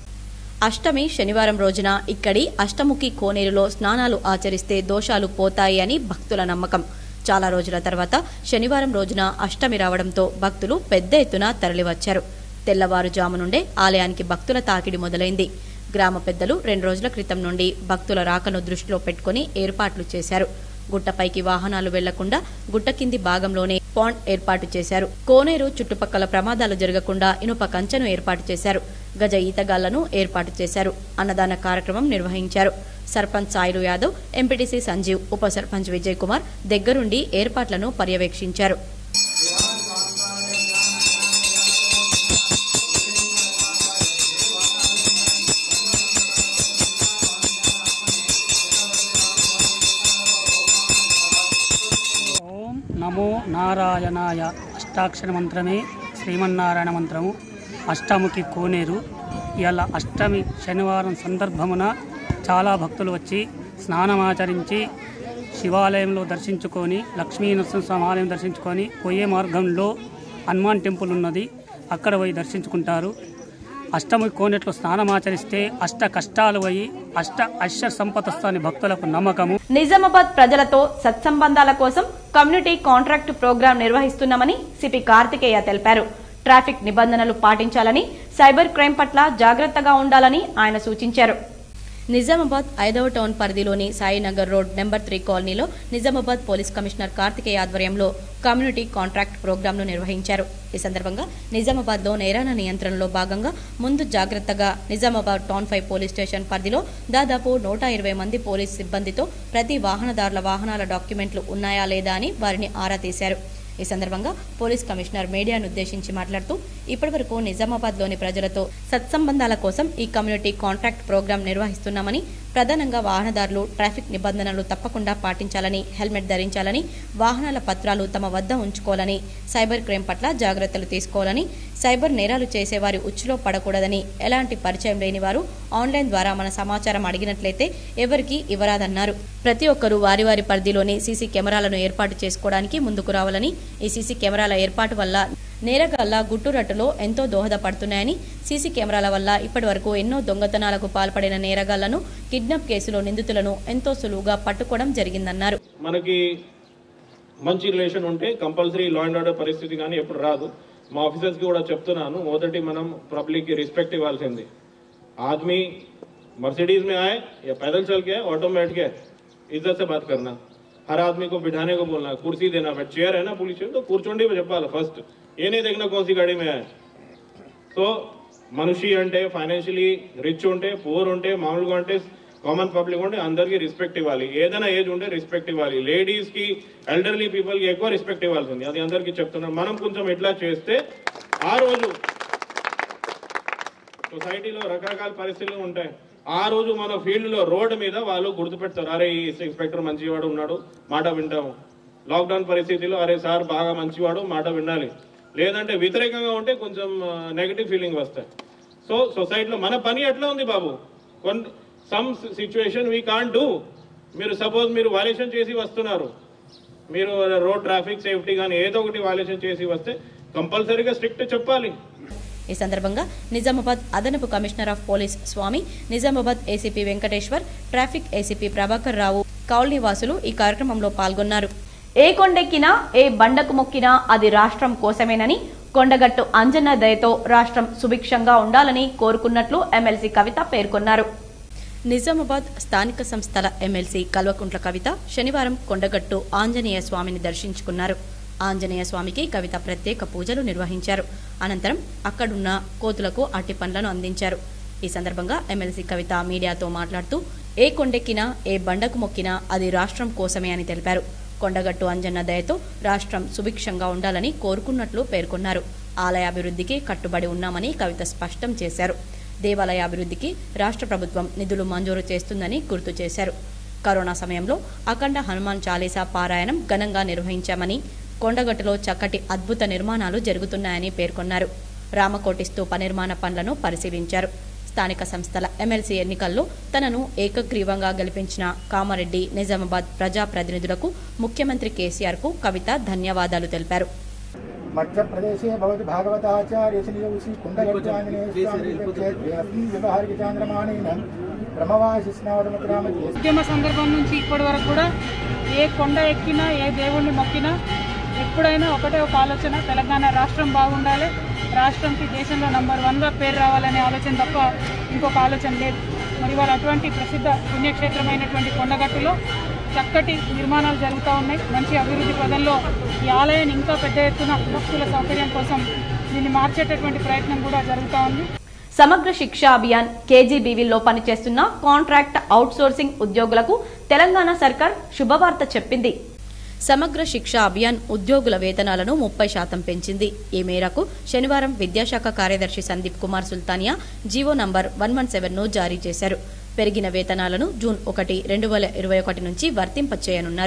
అష్టమి శనివారం రోజున ఇక్కడి అష్టముఖి కోనేరులో స్నానాలు ఆచరిస్తే దోషాలు పోతాయి అని భక్తుల నమ్మకం చాలా రోజుల తర్వాత శనివారం రోజున అష్టమి రావడంతో భక్తులు పెద్ద ఎత్తున తరలివచ్చారు తెల్లవారుజాము నుండే ఆలయానికి భక్తుల తాకిడి మొదలైంది గ్రామ పెద్దలు రెండు రోజుల క్రితం నుండి భక్తుల రాకను దృష్టిలో పెట్టుకుని ఏర్పాట్లు చేశారు గుట్టపైకి వాహనాలు వెళ్లకుండా గుట్ట కింది భాగంలోనే పాండ్ ఏర్పాటు చేశారు కోనేరు చుట్టుపక్కల ప్రమాదాలు జరగకుండా ఇనుప కంచెను ఏర్పాటు చేశారు గజ ఈతగాళ్లను ఏర్పాటు చేశారు అన్నదాన కార్యక్రమం నిర్వహించారు సర్పంచ్ సాయిలు యాదవ్ ఎంపీటీసీ సంజీవ్ ఉప సర్పంచ్ విజయ్ కుమార్ దగ్గరుండి ఏర్పాట్లను పర్యవేక్షించారు ఓం నారాయణాయ అష్టాక్షర మంత్రమే శ్రీమన్నారాయణ మంత్రము అష్టముఖి కోనేరు ఇలా అష్టమి శనివారం సందర్భమున చాలా భక్తులు వచ్చి స్నానమాచరించి శివాలయంలో దర్శించుకొని లక్ష్మీ నరసింహస్వామి ఆలయం దర్శించుకొని పోయే మార్గంలో హనుమాన్ టెంపుల్ ఉన్నది అక్కడ పోయి దర్శించుకుంటారు అష్టమి కోనేట్లో స్నానమాచరిస్తే అష్ట కష్టాలు పోయి అష్ట ఐశ్వర్ సంపద వస్తాని భక్తులకు నమ్మకము నిజామాబాద్ ప్రజలతో సత్సంబంధాల కోసం కమ్యూనిటీ కాంట్రాక్ట్ ప్రోగ్రాం నిర్వహిస్తున్నామని సిపి కార్తికేయ తెలిపారు ట్రాఫిక్ నిబంధనలు పాటించాలని సైబర్ క్రైమ్ పట్ల జాగ్రత్తగా ఉండాలని ఆయన సూచించారు నిజామాబాద్ ఐదవ టౌన్ పరిధిలోని సాయినగర్ రోడ్ నెంబర్ త్రీ కాలనీలో నిజామాబాద్ పోలీస్ కమిషనర్ కార్తికేయ ఆధ్వర్యంలో కమ్యూనిటీ కాంట్రాక్ట్ ప్రోగ్రాంను నిర్వహించారు ఈ సందర్భంగా నిజామాబాద్లో నేరాల నియంత్రణలో భాగంగా ముందు జాగ్రత్తగా Nizamabad town five police station పరిధిలో దాదాపు నూట ఇరవై మంది పోలీస్ సిబ్బందితో ప్రతి వాహనదారుల వాహనాల డాక్యుమెంట్లు ఉన్నాయా లేదా అని వారిని ఆరా తీశారు ఈ సందర్భంగా పోలీస్ కమిషనర్ మీడియాను ఉద్దేశించి మాట్లాడుతూ ఇప్పటివరకు నిజామాబాద్లోని ప్రజలతో సత్సంబంధాల కోసం ఈ కమ్యూనిటీ కాంట్రాక్ట్ ప్రోగ్రాం నిర్వహిస్తున్నామని ప్రధానంగా వాహనదారులు ట్రాఫిక్ నిబంధనలు తప్పకుండా పాటించాలని హెల్మెట్ ధరించాలని వాహనాల పత్రాలు తమ వద్ద ఉంచుకోవాలని సైబర్ క్రైమ్ పట్ల జాగ్రత్తలు తీసుకోవాలని సైబర్ నేరాలు చేసేవారి ఉచ్చులో పడకూడదని ఎలాంటి పరిచయం లేని వారు ఆన్లైన్ ద్వారా మన సమాచారం అడిగినట్లయితే ఎవరికీ ఇవ్వరాదన్నారు ప్రతి ఒక్కరూ వారి వారి పరిధిలోని సీసీ కెమెరాలను ఏర్పాటు చేసుకోవడానికి ముందుకు రావాలని ఈ సీసీ కెమెరాల ఏర్పాటు వల్ల నేరగాళ్ల గుట్టురట్టులో ఎంతో దోహదపడుతున్నాయని సీసీ కెమెరాల వల్ల ఇప్పటివరకు ఎన్నో దొంగతనాలకు పాల్పడిన నేరగాళ్లను కిడ్నాప్ కేసులో నిందితులను ఎంతో సులువుగా పట్టుకోవడం జరిగిందన్నారు మనకి మంచి రిలేషన్ ఉంటే కంపల్సరీ లా అండ్ ఆర్డర్ పరిస్థితి కానీ ఎప్పుడు రాదు మా ఆఫీసర్స్కి కూడా చెప్తున్నాను మొదటి మనం పబ్లిక్కి రెస్పెక్ట్ ఇవ్వాల్సింది आदमी मर्सिडीज में आए या पैदल चल के आए, ऑटो में बैठ के आए, इज्जत से बात करना हर आदमी को बिठाने को बोलना कुर्सी देना बैठ चेयर है ना पुलिस चेयर तो కూర్చోండి చెప్పాలి ఫస్ట్ ये नहीं देखना कौन सी गाड़ी में आए సో మనిషి అంటే ఫైనాన్షియలీ రిచ్ ఉంటే పూర్ ఉంటే మామూలుగా ఉంటే కామన్ పబ్లిక్ ఉంటే అందరికీ రెస్పెక్ట్ ఇవ్వాలి ఏదైనా ఏజ్ ఉంటే రెస్పెక్ట్ ఇవ్వాలి లేడీస్ కి ఎల్డర్లీ పీపుల్ కి ఎక్కువ రెస్పెక్ట్ ఇవ్వాల్సి ఉంది అది అందరికీ చెప్తున్నాం మనం కొంచెం ఇట్లా చేస్తే ఆ రోజు సొసైటీలో రకరకాల పరిస్థితులు ఉంటాయి ఆ రోజు మన ఫీల్డ్ లో రోడ్డు మీద వాళ్ళు గుర్తుపెడతారు అరే ఈ ఇన్స్పెక్టర్ మంచివాడు ఉన్నాడు మాట వింటాము లాక్డౌన్ పరిస్థితిలో అరే సార్ బాగా మంచివాడు మాట వినాలి లేదంటే వ్యతిరేకంగా ఉంటే కొంచెం నెగటివ్ ఫీలింగ్ వస్తాయి సో సొసైటీలో మన పని ఎట్లా ఉంది బాబు కొన్ని some situation we can't do మీరు సపోజ్ మీరు వాలేషన్ చేసి వస్తున్నారు మీరు రోడ్ ట్రాఫిక్ సేఫ్టీ కానీ ఏదో ఒకటి వాలేషన్ చేసి వస్తే కంపల్సరీగా స్ట్రిక్ట్ చెప్పాలి ఈ సందర్భంగా నిజామాబాద్ అదనపు commissioner of police Swamy Nizamabad ACP Venkateshwar traffic ACP Prabhakar Rao colony వాసులు ఈ కార్యక్రమంలో పాల్గొన్నారు ఏ కొండెక్కినా ఏ బండకు మొక్కినా అది రాష్ట్రం కోసమేనని కొండగట్టు అంజన్న దయతో రాష్ట్రం సుభిక్షంగా ఉండాలని కోరుకున్నట్లు ఎమ్మెల్సీ కవిత పేర్కొన్నారు నిజామాబాద్ స్థానిక సంస్థల ఎమ్మెల్సీ కల్వకుంట్ల కవిత శనివారం కొండగట్టు ఆంజనేయ స్వామిని దర్శించుకున్నారు ఆంజనేయ స్వామికి కవిత ప్రత్యేక పూజలు నిర్వహించారు అనంతరం అక్కడున్న కోతులకు అట్టి పండ్లను అందించారు ఈ సందర్భంగా ఎమ్మెల్సీ కవిత మీడియాతో మాట్లాడుతూ ఏ కొండెక్కినా ఏ బండకు మొక్కినా అది రాష్ట్రం కోసమే అని తెలిపారు కొండగట్టు అంజన్న దయతో రాష్ట్రం సుభిక్షంగా ఉండాలని కోరుకున్నట్లు పేర్కొన్నారు ఆలయాభివృద్ధికి కట్టుబడి ఉన్నామని కవిత స్పష్టం చేశారు దేవాలయ అభివృద్ధికి రాష్ట్ర ప్రభుత్వం నిధులు మంజూరు చేస్తుందని గుర్తు చేశారు కరోనా సమయంలో అఖండ హనుమాన్ చాలీసా పారాయణం ఘనంగా నిర్వహించామని కొండగట్టులో చక్కటి అద్భుత నిర్మాణాలు జరుగుతున్నాయని పేర్కొన్నారు రామకోటి స్తూప నిర్మాణ పనులను పరిశీలించారు స్థానిక సంస్థల ఎమ్మెల్సీ ఎన్నికల్లో తనను ఏకగ్రీవంగా గెలిపించిన కామారెడ్డి నిజామాబాద్ ప్రజాప్రతినిధులకు ముఖ్యమంత్రి కేసీఆర్కు కవిత ధన్యవాదాలు తెలిపారు मध्यप्रदेशे भवति भागवताचार्य श्री कुण्डगट्टाञ्जनेयस्वामिव्यवहारिकचान्द्रमाणेन ब्रह्मवासिस्नावरमग्रामजे ఉద్యమ సందర్భం నుంచి ఇప్పటి వరకు కూడా ఏ కొండ ఎక్కినా ఏ దేవుణ్ణి మొక్కినా ఎప్పుడైనా ఒకటే ఒక ఆలోచన తెలంగాణ రాష్ట్రం బాగుండాలి రాష్ట్రంకి దేశంలో నంబర్ వన్గా పేరు రావాలనే ఆలోచన తప్ప ఇంకొక ఆలోచన లేదు మరి వాళ్ళ అటువంటి ప్రసిద్ధ పుణ్యక్షేత్రమైనటువంటి కొండగట్టులో చక్కటి నిర్మాణాలు జరుగుతూ ఉన్నాయి మంచి అభివృద్ధి పదంలో ఈ ఆలయాన్ని ఇంకా పెద్ద ఎత్తున భక్తుల సౌకర్యం కోసం దీన్ని మార్చేటటువంటి ప్రయత్నం కూడా జరుగుతూ ఉంది సమగ్ర శిక్ష అభియాన్ కేజీబీవీలో పనిచేస్తున్న కాంట్రాక్ట్ అవుట్సోర్సింగ్ ఉద్యోగులకు తెలంగాణ సర్కార్ శుభవార్త చెప్పింది సమగ్ర శిక్ష అభియాన్ ఉద్యోగుల వేతనాలను ముప్పై శాతం పెంచింది ఈ మేరకు శనివారం విద్యాశాఖ కార్యదర్శి Sandeep Kumar Sultania GO number one one seven ను జారీ చేశారు పెరిగిన వేతనాలను జూన్ ఒకటి రెండు వేల ఇరవై ఒకటి నుంచి వర్తింపచేయనున్నారు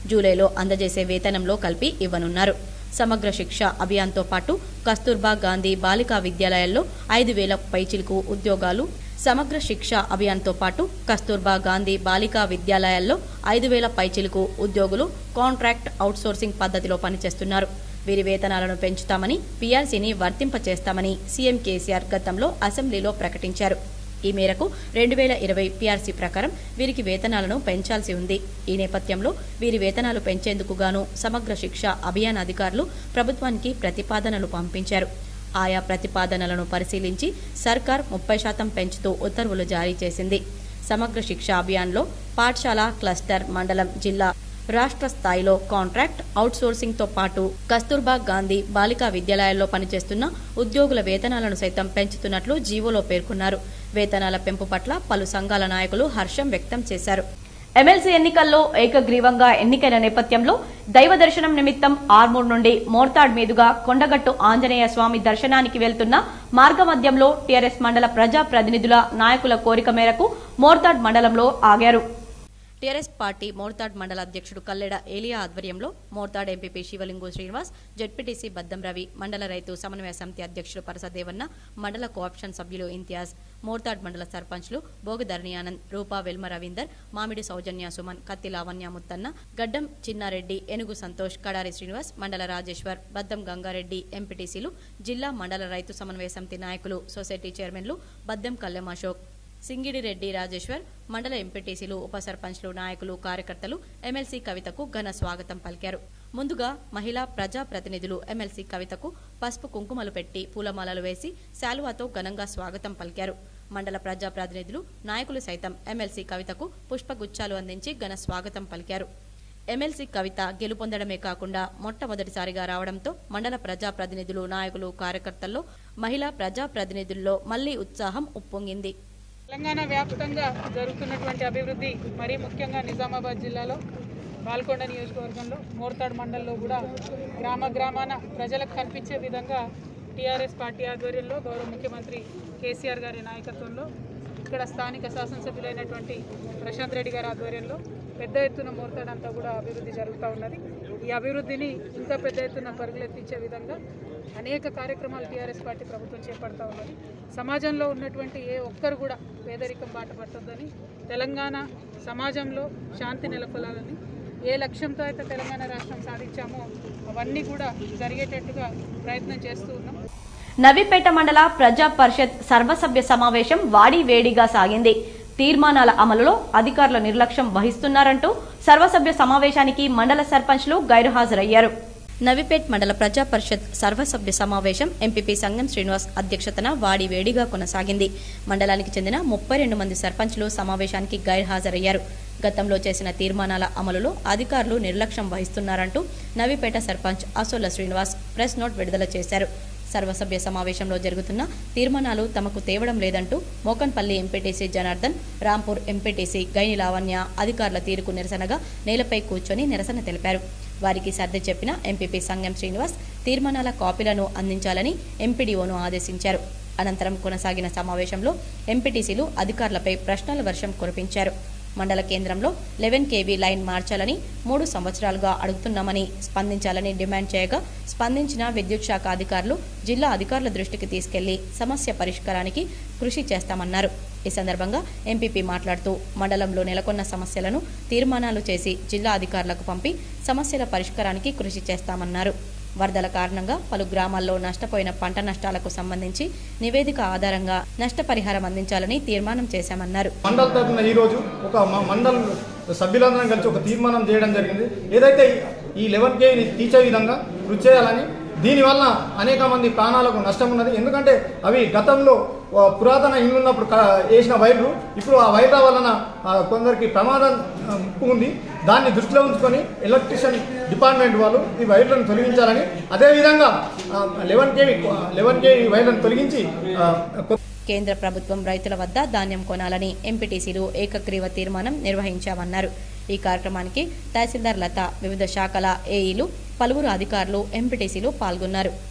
జూలైలో అందజేసే వేతనంలో కలిపి ఇవ్వనున్నారు సమగ్ర శిక్ష అభియాన్తో పాటు కస్తూర్బా గాంధీ బాలికా విద్యాలయాల్లో ఐదు వేల పైచిలకు ఉద్యోగాలు సమగ్ర శిక్ష అభియాన్తో పాటు కస్తూర్బా గాంధీ బాలికా విద్యాలయాల్లో ఐదు వేల పైచిలకు ఉద్యోగులు కాంట్రాక్ట్ అవుట్సోర్సింగ్ పద్ధతిలో పనిచేస్తున్నారు వీరి వేతనాలను పెంచుతామని పీఆర్సీని వర్తింపచేస్తామని సీఎం కేసీఆర్ గతంలో అసెంబ్లీలో ప్రకటించారు ఈ మేరకు రెండు వేల ఇరవై పీఆర్సీ ప్రకారం వీరికి వేతనాలను పెంచాల్సి ఉంది ఈ నేపథ్యంలో వీరి వేతనాలు పెంచేందుకు గాను సమగ్ర శిక్ష అభియాన్ అధికారులు ప్రభుత్వానికి ప్రతిపాదనలు పంపించారు ఆయా ప్రతిపాదనలను పరిశీలించి సర్కార్ ముప్పై శాతం పెంచుతూ ఉత్తర్వులు జారీ చేసింది సమగ్ర శిక్ష అభియాన్లో పాఠశాల క్లస్టర్ మండలం జిల్లా రాష్ట్ర స్థాయిలో కాంట్రాక్ట్ అవుట్సోర్సింగ్తో పాటు కస్తూర్బా గాంధీ బాలికా విద్యాలయాల్లో పనిచేస్తున్న ఉద్యోగుల వేతనాలను సైతం పెంచుతున్నట్లు జీవోలో పేర్కొన్నారు వేతనాల పెంపు పట్ల పలు సంఘాల నాయకులు హర్షం వ్యక్తం చేశారు ఎమ్మెల్సీ ఎన్నికల్లో ఏకగ్రీవంగా ఎన్నికైన నేపథ్యంలో దైవ దర్శనం నిమిత్తం ఆర్మూర్ నుండి మోర్తాడ్ మీదుగా కొండగట్టు ఆంజనేయ స్వామి దర్శనానికి వెళ్తున్న మార్గమధ్యంలో టీఆర్ఎస్ మండల ప్రజా ప్రతినిధుల నాయకుల కోరిక మేరకు మోర్తాడ్ మండలంలో ఆగారు టీఆర్ఎస్ పార్టీ మోర్తాడ్ మండల అధ్యక్షుడు కల్లెడ ఏలియా ఆధ్వర్యంలో మోర్తాడ్ ఎంపీపీ శివలింగు శ్రీనివాస్ జడ్పీటీసీ బద్దం రవి మండల రైతు సమన్వయ సమితి అధ్యక్షుడు పరసదేవన్న మండల కోఆప్షన్ సభ్యులు ఇంతియాజ్ మోర్తాడ్ మండల సర్పంచ్లు భోగధరణి ఆనంద్ రూపా వెల్మ రవీందర్ మామిడి సౌజన్య సుమన్ కత్తి లావణ్య ముత్తన్న గడ్డం చిన్నారెడ్డి ఏనుగు సంతోష్ కడారి శ్రీనివాస్ మండల రాజేశ్వర్ బద్దం గంగారెడ్డి ఎంపీటీసీలు జిల్లా మండల రైతు సమన్వయ సమితి నాయకులు సొసైటీ చైర్మన్లు బద్దెం కల్లెం అశోక్ సింగిడిరెడ్డి రాజేశ్వర్ మండల ఎంపీటీసీలు ఉప సర్పంచ్లు నాయకులు కార్యకర్తలు ఎమ్మెల్సీ కవితకు ఘన స్వాగతం పలికారు ముందుగా మహిళా ప్రజా ప్రతినిధులు ఎమ్మెల్సీ కవితకు పసుపు కుంకుమలు పెట్టి పూలమాలలు వేసి శాలువాతో ఘనంగా స్వాగతం పలికారు మండల ప్రజా ప్రతినిధులు నాయకులు సైతం ఎమ్మెల్సీ కవితకు పుష్పగుచ్చాలు అందించి ఘన స్వాగతం పలికారు ఎమ్మెల్సీ కవిత గెలుపొందడమే కాకుండా మొట్టమొదటిసారిగా రావడంతో మండల ప్రజా ప్రతినిధులు నాయకులు కార్యకర్తల్లో మహిళా ప్రజా ప్రతినిధుల్లో మళ్లీ ఉత్సాహం ఉప్పొంగింది తెలంగాణ వ్యాప్తంగా జరుగుతున్నటువంటి అభివృద్ధి మరీ ముఖ్యంగా నిజామాబాద్ జిల్లాలో బాల్కొండ నియోజకవర్గంలో మోర్తాడ్ మండల్లో కూడా గ్రామ గ్రామాన ప్రజలకు కనిపించే విధంగా టీఆర్ఎస్ పార్టీ ఆధ్వర్యంలో గౌరవ ముఖ్యమంత్రి కేసీఆర్ గారి నాయకత్వంలో ఇక్కడ స్థానిక శాసనసభ్యులైనటువంటి ప్రశాంత్ రెడ్డి గారి ఆధ్వర్యంలో పెద్ద ఎత్తున మోర్తాడ్ అంతా కూడా అభివృద్ధి జరుగుతూ ఉన్నది ఈ అభివృద్ధిని ఇంకా పెద్ద ఎత్తున పరుగులెత్తించే విధంగా అనేక కార్యక్రమాలు టీఆర్ఎస్ పార్టీ ప్రభుత్వం చేపడతా ఉన్నది సమాజంలో ఉన్నటువంటి ఏ ఒక్కరు కూడా పేదరికం బాట పట్టొద్దని తెలంగాణ సమాజంలో శాంతి నెలకొలాలని ఏ లక్ష్యంతో అయితే తెలంగాణ రాష్ట్రం సాధించామో అవన్నీ కూడా జరిగేటట్టుగా ప్రయత్నం చేస్తూ ఉన్నాం నవీపేట మండల ప్రజా పరిషత్ సర్వసభ్య సమావేశం వాడి వేడిగా సాగింది తీర్మానాల అమలులో అధికారుల నిర్లక్ష్యం వహిస్తున్నారంటూ సర్వసభ్య సమావేశానికి మండల సర్పంచ్లు గైరుహాజరయ్యారు నవిపేట్ మండల ప్రజా పరిషత్ సర్వసభ్య సమావేశం ఎంపీపీ సంగం శ్రీనివాస్ అధ్యక్షతన వాడి వేడిగా కొనసాగింది మండలానికి చెందిన ముప్పై రెండు మంది సర్పంచ్లు సమావేశానికి గైర్హాజరయ్యారు గతంలో చేసిన తీర్మానాల అమలులో అధికారులు నిర్లక్ష్యం వహిస్తున్నారంటూ నవిపేట సర్పంచ్ అసోల శ్రీనివాస్ ప్రెస్ నోట్ విడుదల చేశారు సర్వసభ్య సమావేశంలో జరుగుతున్న తీర్మానాలు తమకు తేవడం లేదంటూ మోకన్పల్లి ఎంపీటీసీ జనార్దన్ రాంపూర్ ఎంపీటీసీ గైని లావణ్య అధికారుల తీరుకు నిరసనగా నేలపై కూర్చొని నిరసన తెలిపారు వారికి సర్ది చెప్పిన ఎంపీపీ సంగం శ్రీనివాస్ తీర్మానాల కాపీలను అందించాలని ఎంపీడీఓను ఆదేశించారు అనంతరం కొనసాగిన సమావేశంలో ఎంపీటీసీలు అధికారులపై ప్రశ్నల వర్షం కురిపించారు మండల కేంద్రంలో లెవెన్ కేవీ లైన్ మార్చాలని మూడు సంవత్సరాలుగా అడుగుతున్నామని స్పందించాలని డిమాండ్ చేయగా స్పందించిన విద్యుత్ శాఖ అధికారులు జిల్లా అధికారుల దృష్టికి తీసుకెళ్లి సమస్య పరిష్కారానికి కృషి చేస్తామన్నారు ఈ సందర్భంగా ఎంపీపీ మాట్లాడుతూ మండలంలో నెలకొన్న సమస్యలను తీర్మానాలు చేసి జిల్లా అధికారులకు పంపి సమస్యల పరిష్కారానికి కృషి చేస్తామన్నారు వరదల కారణంగా పలు గ్రామాల్లో నష్టపోయిన పంట నష్టాలకు సంబంధించి నివేదిక ఆధారంగా నష్టపరిహారం అందించాలని తీర్మానం చేశామన్నారు మండల్ తరఫున ఈరోజు ఒక మ- మండల్ సభ్యులందరం కలిసి ఒక తీర్మానం చేయడం జరిగింది ఏదైతే ఈ లెవెన్ కేని తీర్చే విధంగా కృషి చేయాలని దీనివల్ల అనేక మంది ప్రాణాలకు నష్టం ఉన్నది ఎందుకంటే అవి గతంలో ఆ, పురాతన ఇల్లు ఉన్నప్పుడు క- వేసిన వైర్లు ఇప్పుడు ఆ వైర్ల వలన ఆ, కొందరికి ప్రమాదం ఆ, ముప్పు ఉంది దాన్ని దృష్టిలో ఉంచుకొని ఎలక్ట్రిషియన్ డిపార్ట్మెంట్ వాళ్ళు ఈ వైర్లను తొలగించాలని అదేవిధంగా లెవెన్ కేవి లెవెన్ కేవి వైర్లను తొలగించి ఆ, కొత్త కేంద్ర ప్రభుత్వం రైతుల వద్ద ధాన్యం కొనాలని ఎంపీటీసీలు ఏకగ్రీవ తీర్మానం నిర్వహించామన్నారు ఈ కార్యక్రమానికి తహసీల్దార్ లత వివిధ శాఖల ఏఈలు పలువురు అధికారులు ఎంపీటీసీలు పాల్గొన్నారు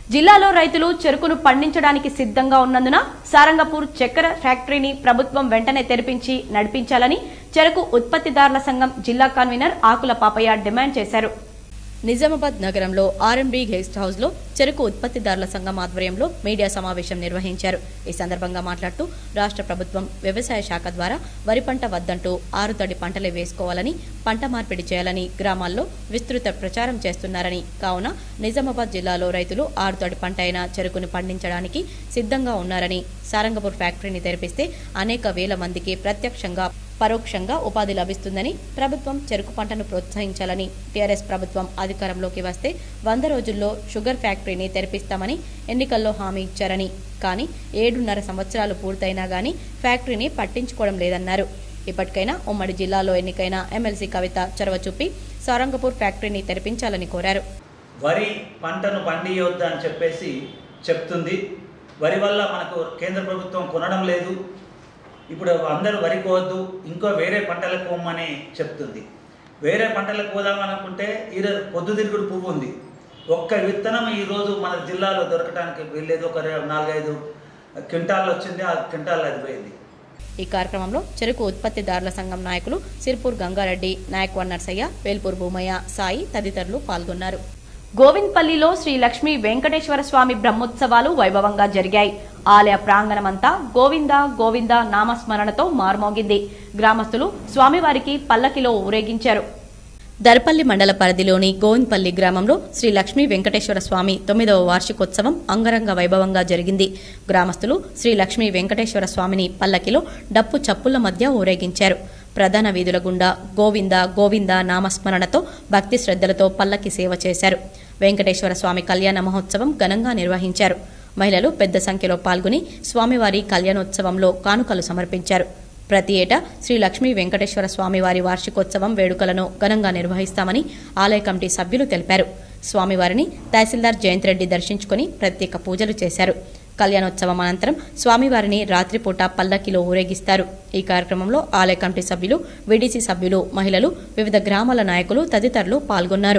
జిల్లాలో రైతులు చెరుకును పండించడానికి సిద్ధంగా ఉన్నందున సారంగపూర్ చక్కెర ఫ్యాక్టరీని ప్రభుత్వం వెంటనే తెరిపించి నడిపించాలని చెరకు ఉత్పత్తిదారుల సంఘం జిల్లా కన్వీనర్ ఆకుల పాపయ్య డిమాండ్ చేశారు నిజామాబాద్ నగరంలో ఆర్ఎంబీ గెస్ట్ హౌస్ లో చెరుకు ఉత్పత్తిదారుల సంఘం ఆధ్వర్యంలో మీడియా సమావేశం నిర్వహించారు ఈ సందర్భంగా మాట్లాడుతూ రాష్ట్ర ప్రభుత్వం వ్యవసాయ శాఖ ద్వారా వరి పంట వద్దంటూ ఆరు తడి పంటలే వేసుకోవాలని పంట మార్పిడి చేయాలని గ్రామాల్లో విస్తృత ప్రచారం చేస్తున్నారని కావున నిజామాబాద్ జిల్లాలో రైతులు ఆరు తడి పంట అయిన చెరుకును పండించడానికి సిద్ధంగా ఉన్నారని సారంగపూర్ ఫ్యాక్టరీని తెరిపిస్తే అనేక వేల మందికి ప్రత్యక్షంగా పరోక్షంగా ఉపాధి లభిస్తుందని ప్రభుత్వం చెరుకు పంటను ప్రోత్సహించాలని టీఆర్ఎస్ ప్రభుత్వం అధికారంలోకి వస్తే వంద రోజుల్లో షుగర్ ఫ్యాక్టరీని తెరిపిస్తామని ఎన్నికల్లో హామీ ఇచ్చారని కానీ ఏడున్నర సంవత్సరాలు పూర్తయినా గానీ ఫ్యాక్టరీని పట్టించుకోవడం లేదన్నారు ఇప్పటికైనా ఉమ్మడి జిల్లాలో ఎన్నికైన ఎమ్మెల్సీ కవిత చొరవ చూపి సారంగపూర్ ఫ్యాక్టరీని తెరిపించాలని కోరారు వరి పంటను పండియొద్దు అని చెప్పేసి చెప్తుంది వరి వల్ల మనకు కేంద్ర ప్రభుత్వం కొనడం లేదు ఇప్పుడు అందరూ వరి కోవద్దు ఇంకో వేరే పంటలకు పోమని చెప్తుంది వేరే పంటలకు పోదాం అనుకుంటే ఈరోజు పొద్దుతిరుగుడు పువ్వు ఉంది ఒక్క విత్తనం ఈరోజు మన జిల్లాలో దొరకడానికి వీల్లేదు ఒక రె- నాలుగైదు క్వింటాల్ వచ్చింది ఆ క్వింటాల్ అది పోయింది ఈ కార్యక్రమంలో చెరుకు ఉత్పత్తిదారుల సంఘం నాయకులు సిర్పూర్ గంగారెడ్డి నాయక్ నర్సయ్య వేల్పూర్ భూమయ్య సాయి తదితరులు పాల్గొన్నారు గోవింద్పల్లిలో శ్రీ లక్ష్మీ వెంకటేశ్వర స్వామి బ్రహ్మోత్సవాలు వైభవంగా జరిగాయి ఆలయ ప్రాంగణమంతా గోవింద గోవింద నామస్మరణతో మార్మోగింది గ్రామస్తులు స్వామివారికి పల్లకిలో ఊరేగించారు దర్పల్లి మండల పరిధిలోని గోవింద్పల్లి గ్రామంలో శ్రీ లక్ష్మీ వెంకటేశ్వర స్వామి తొమ్మిదవ వార్షికోత్సవం అంగరంగ వైభవంగా జరిగింది గ్రామస్తులు శ్రీ లక్ష్మీ వెంకటేశ్వర స్వామిని పల్లకిలో డప్పు చప్పుల మధ్య ఊరేగించారు ప్రధాన వీధుల గుండా గోవింద గోవింద నామస్మరణతో భక్తి శ్రద్ధలతో పల్లకి సేవ చేశారు వెంకటేశ్వర స్వామి కళ్యాణ మహోత్సవం ఘనంగా నిర్వహించారు మహిళలు పెద్ద సంఖ్యలో పాల్గొని స్వామివారి కళ్యాణోత్సవంలో కానుకలు సమర్పించారు ప్రతి ఏటా శ్రీ లక్ష్మీ వెంకటేశ్వర స్వామి వారి వార్షికోత్సవం వేడుకలను ఘనంగా నిర్వహిస్తామని ఆలయ కమిటీ సభ్యులు తెలిపారు స్వామివారిని తహసీల్దార్ జయంత్ రెడ్డి దర్శించుకుని ప్రత్యేక పూజలు చేశారు కళ్యాణోత్సవం అనంతరం స్వామివారిని రాత్రిపూట పల్లకిలో ఊరేగిస్తారు ఈ కార్యక్రమంలో ఆలయ కమిటీ సభ్యులు వీడీసీ సభ్యులు మహిళలు వివిధ గ్రామాల నాయకులు తదితరులు పాల్గొన్నారు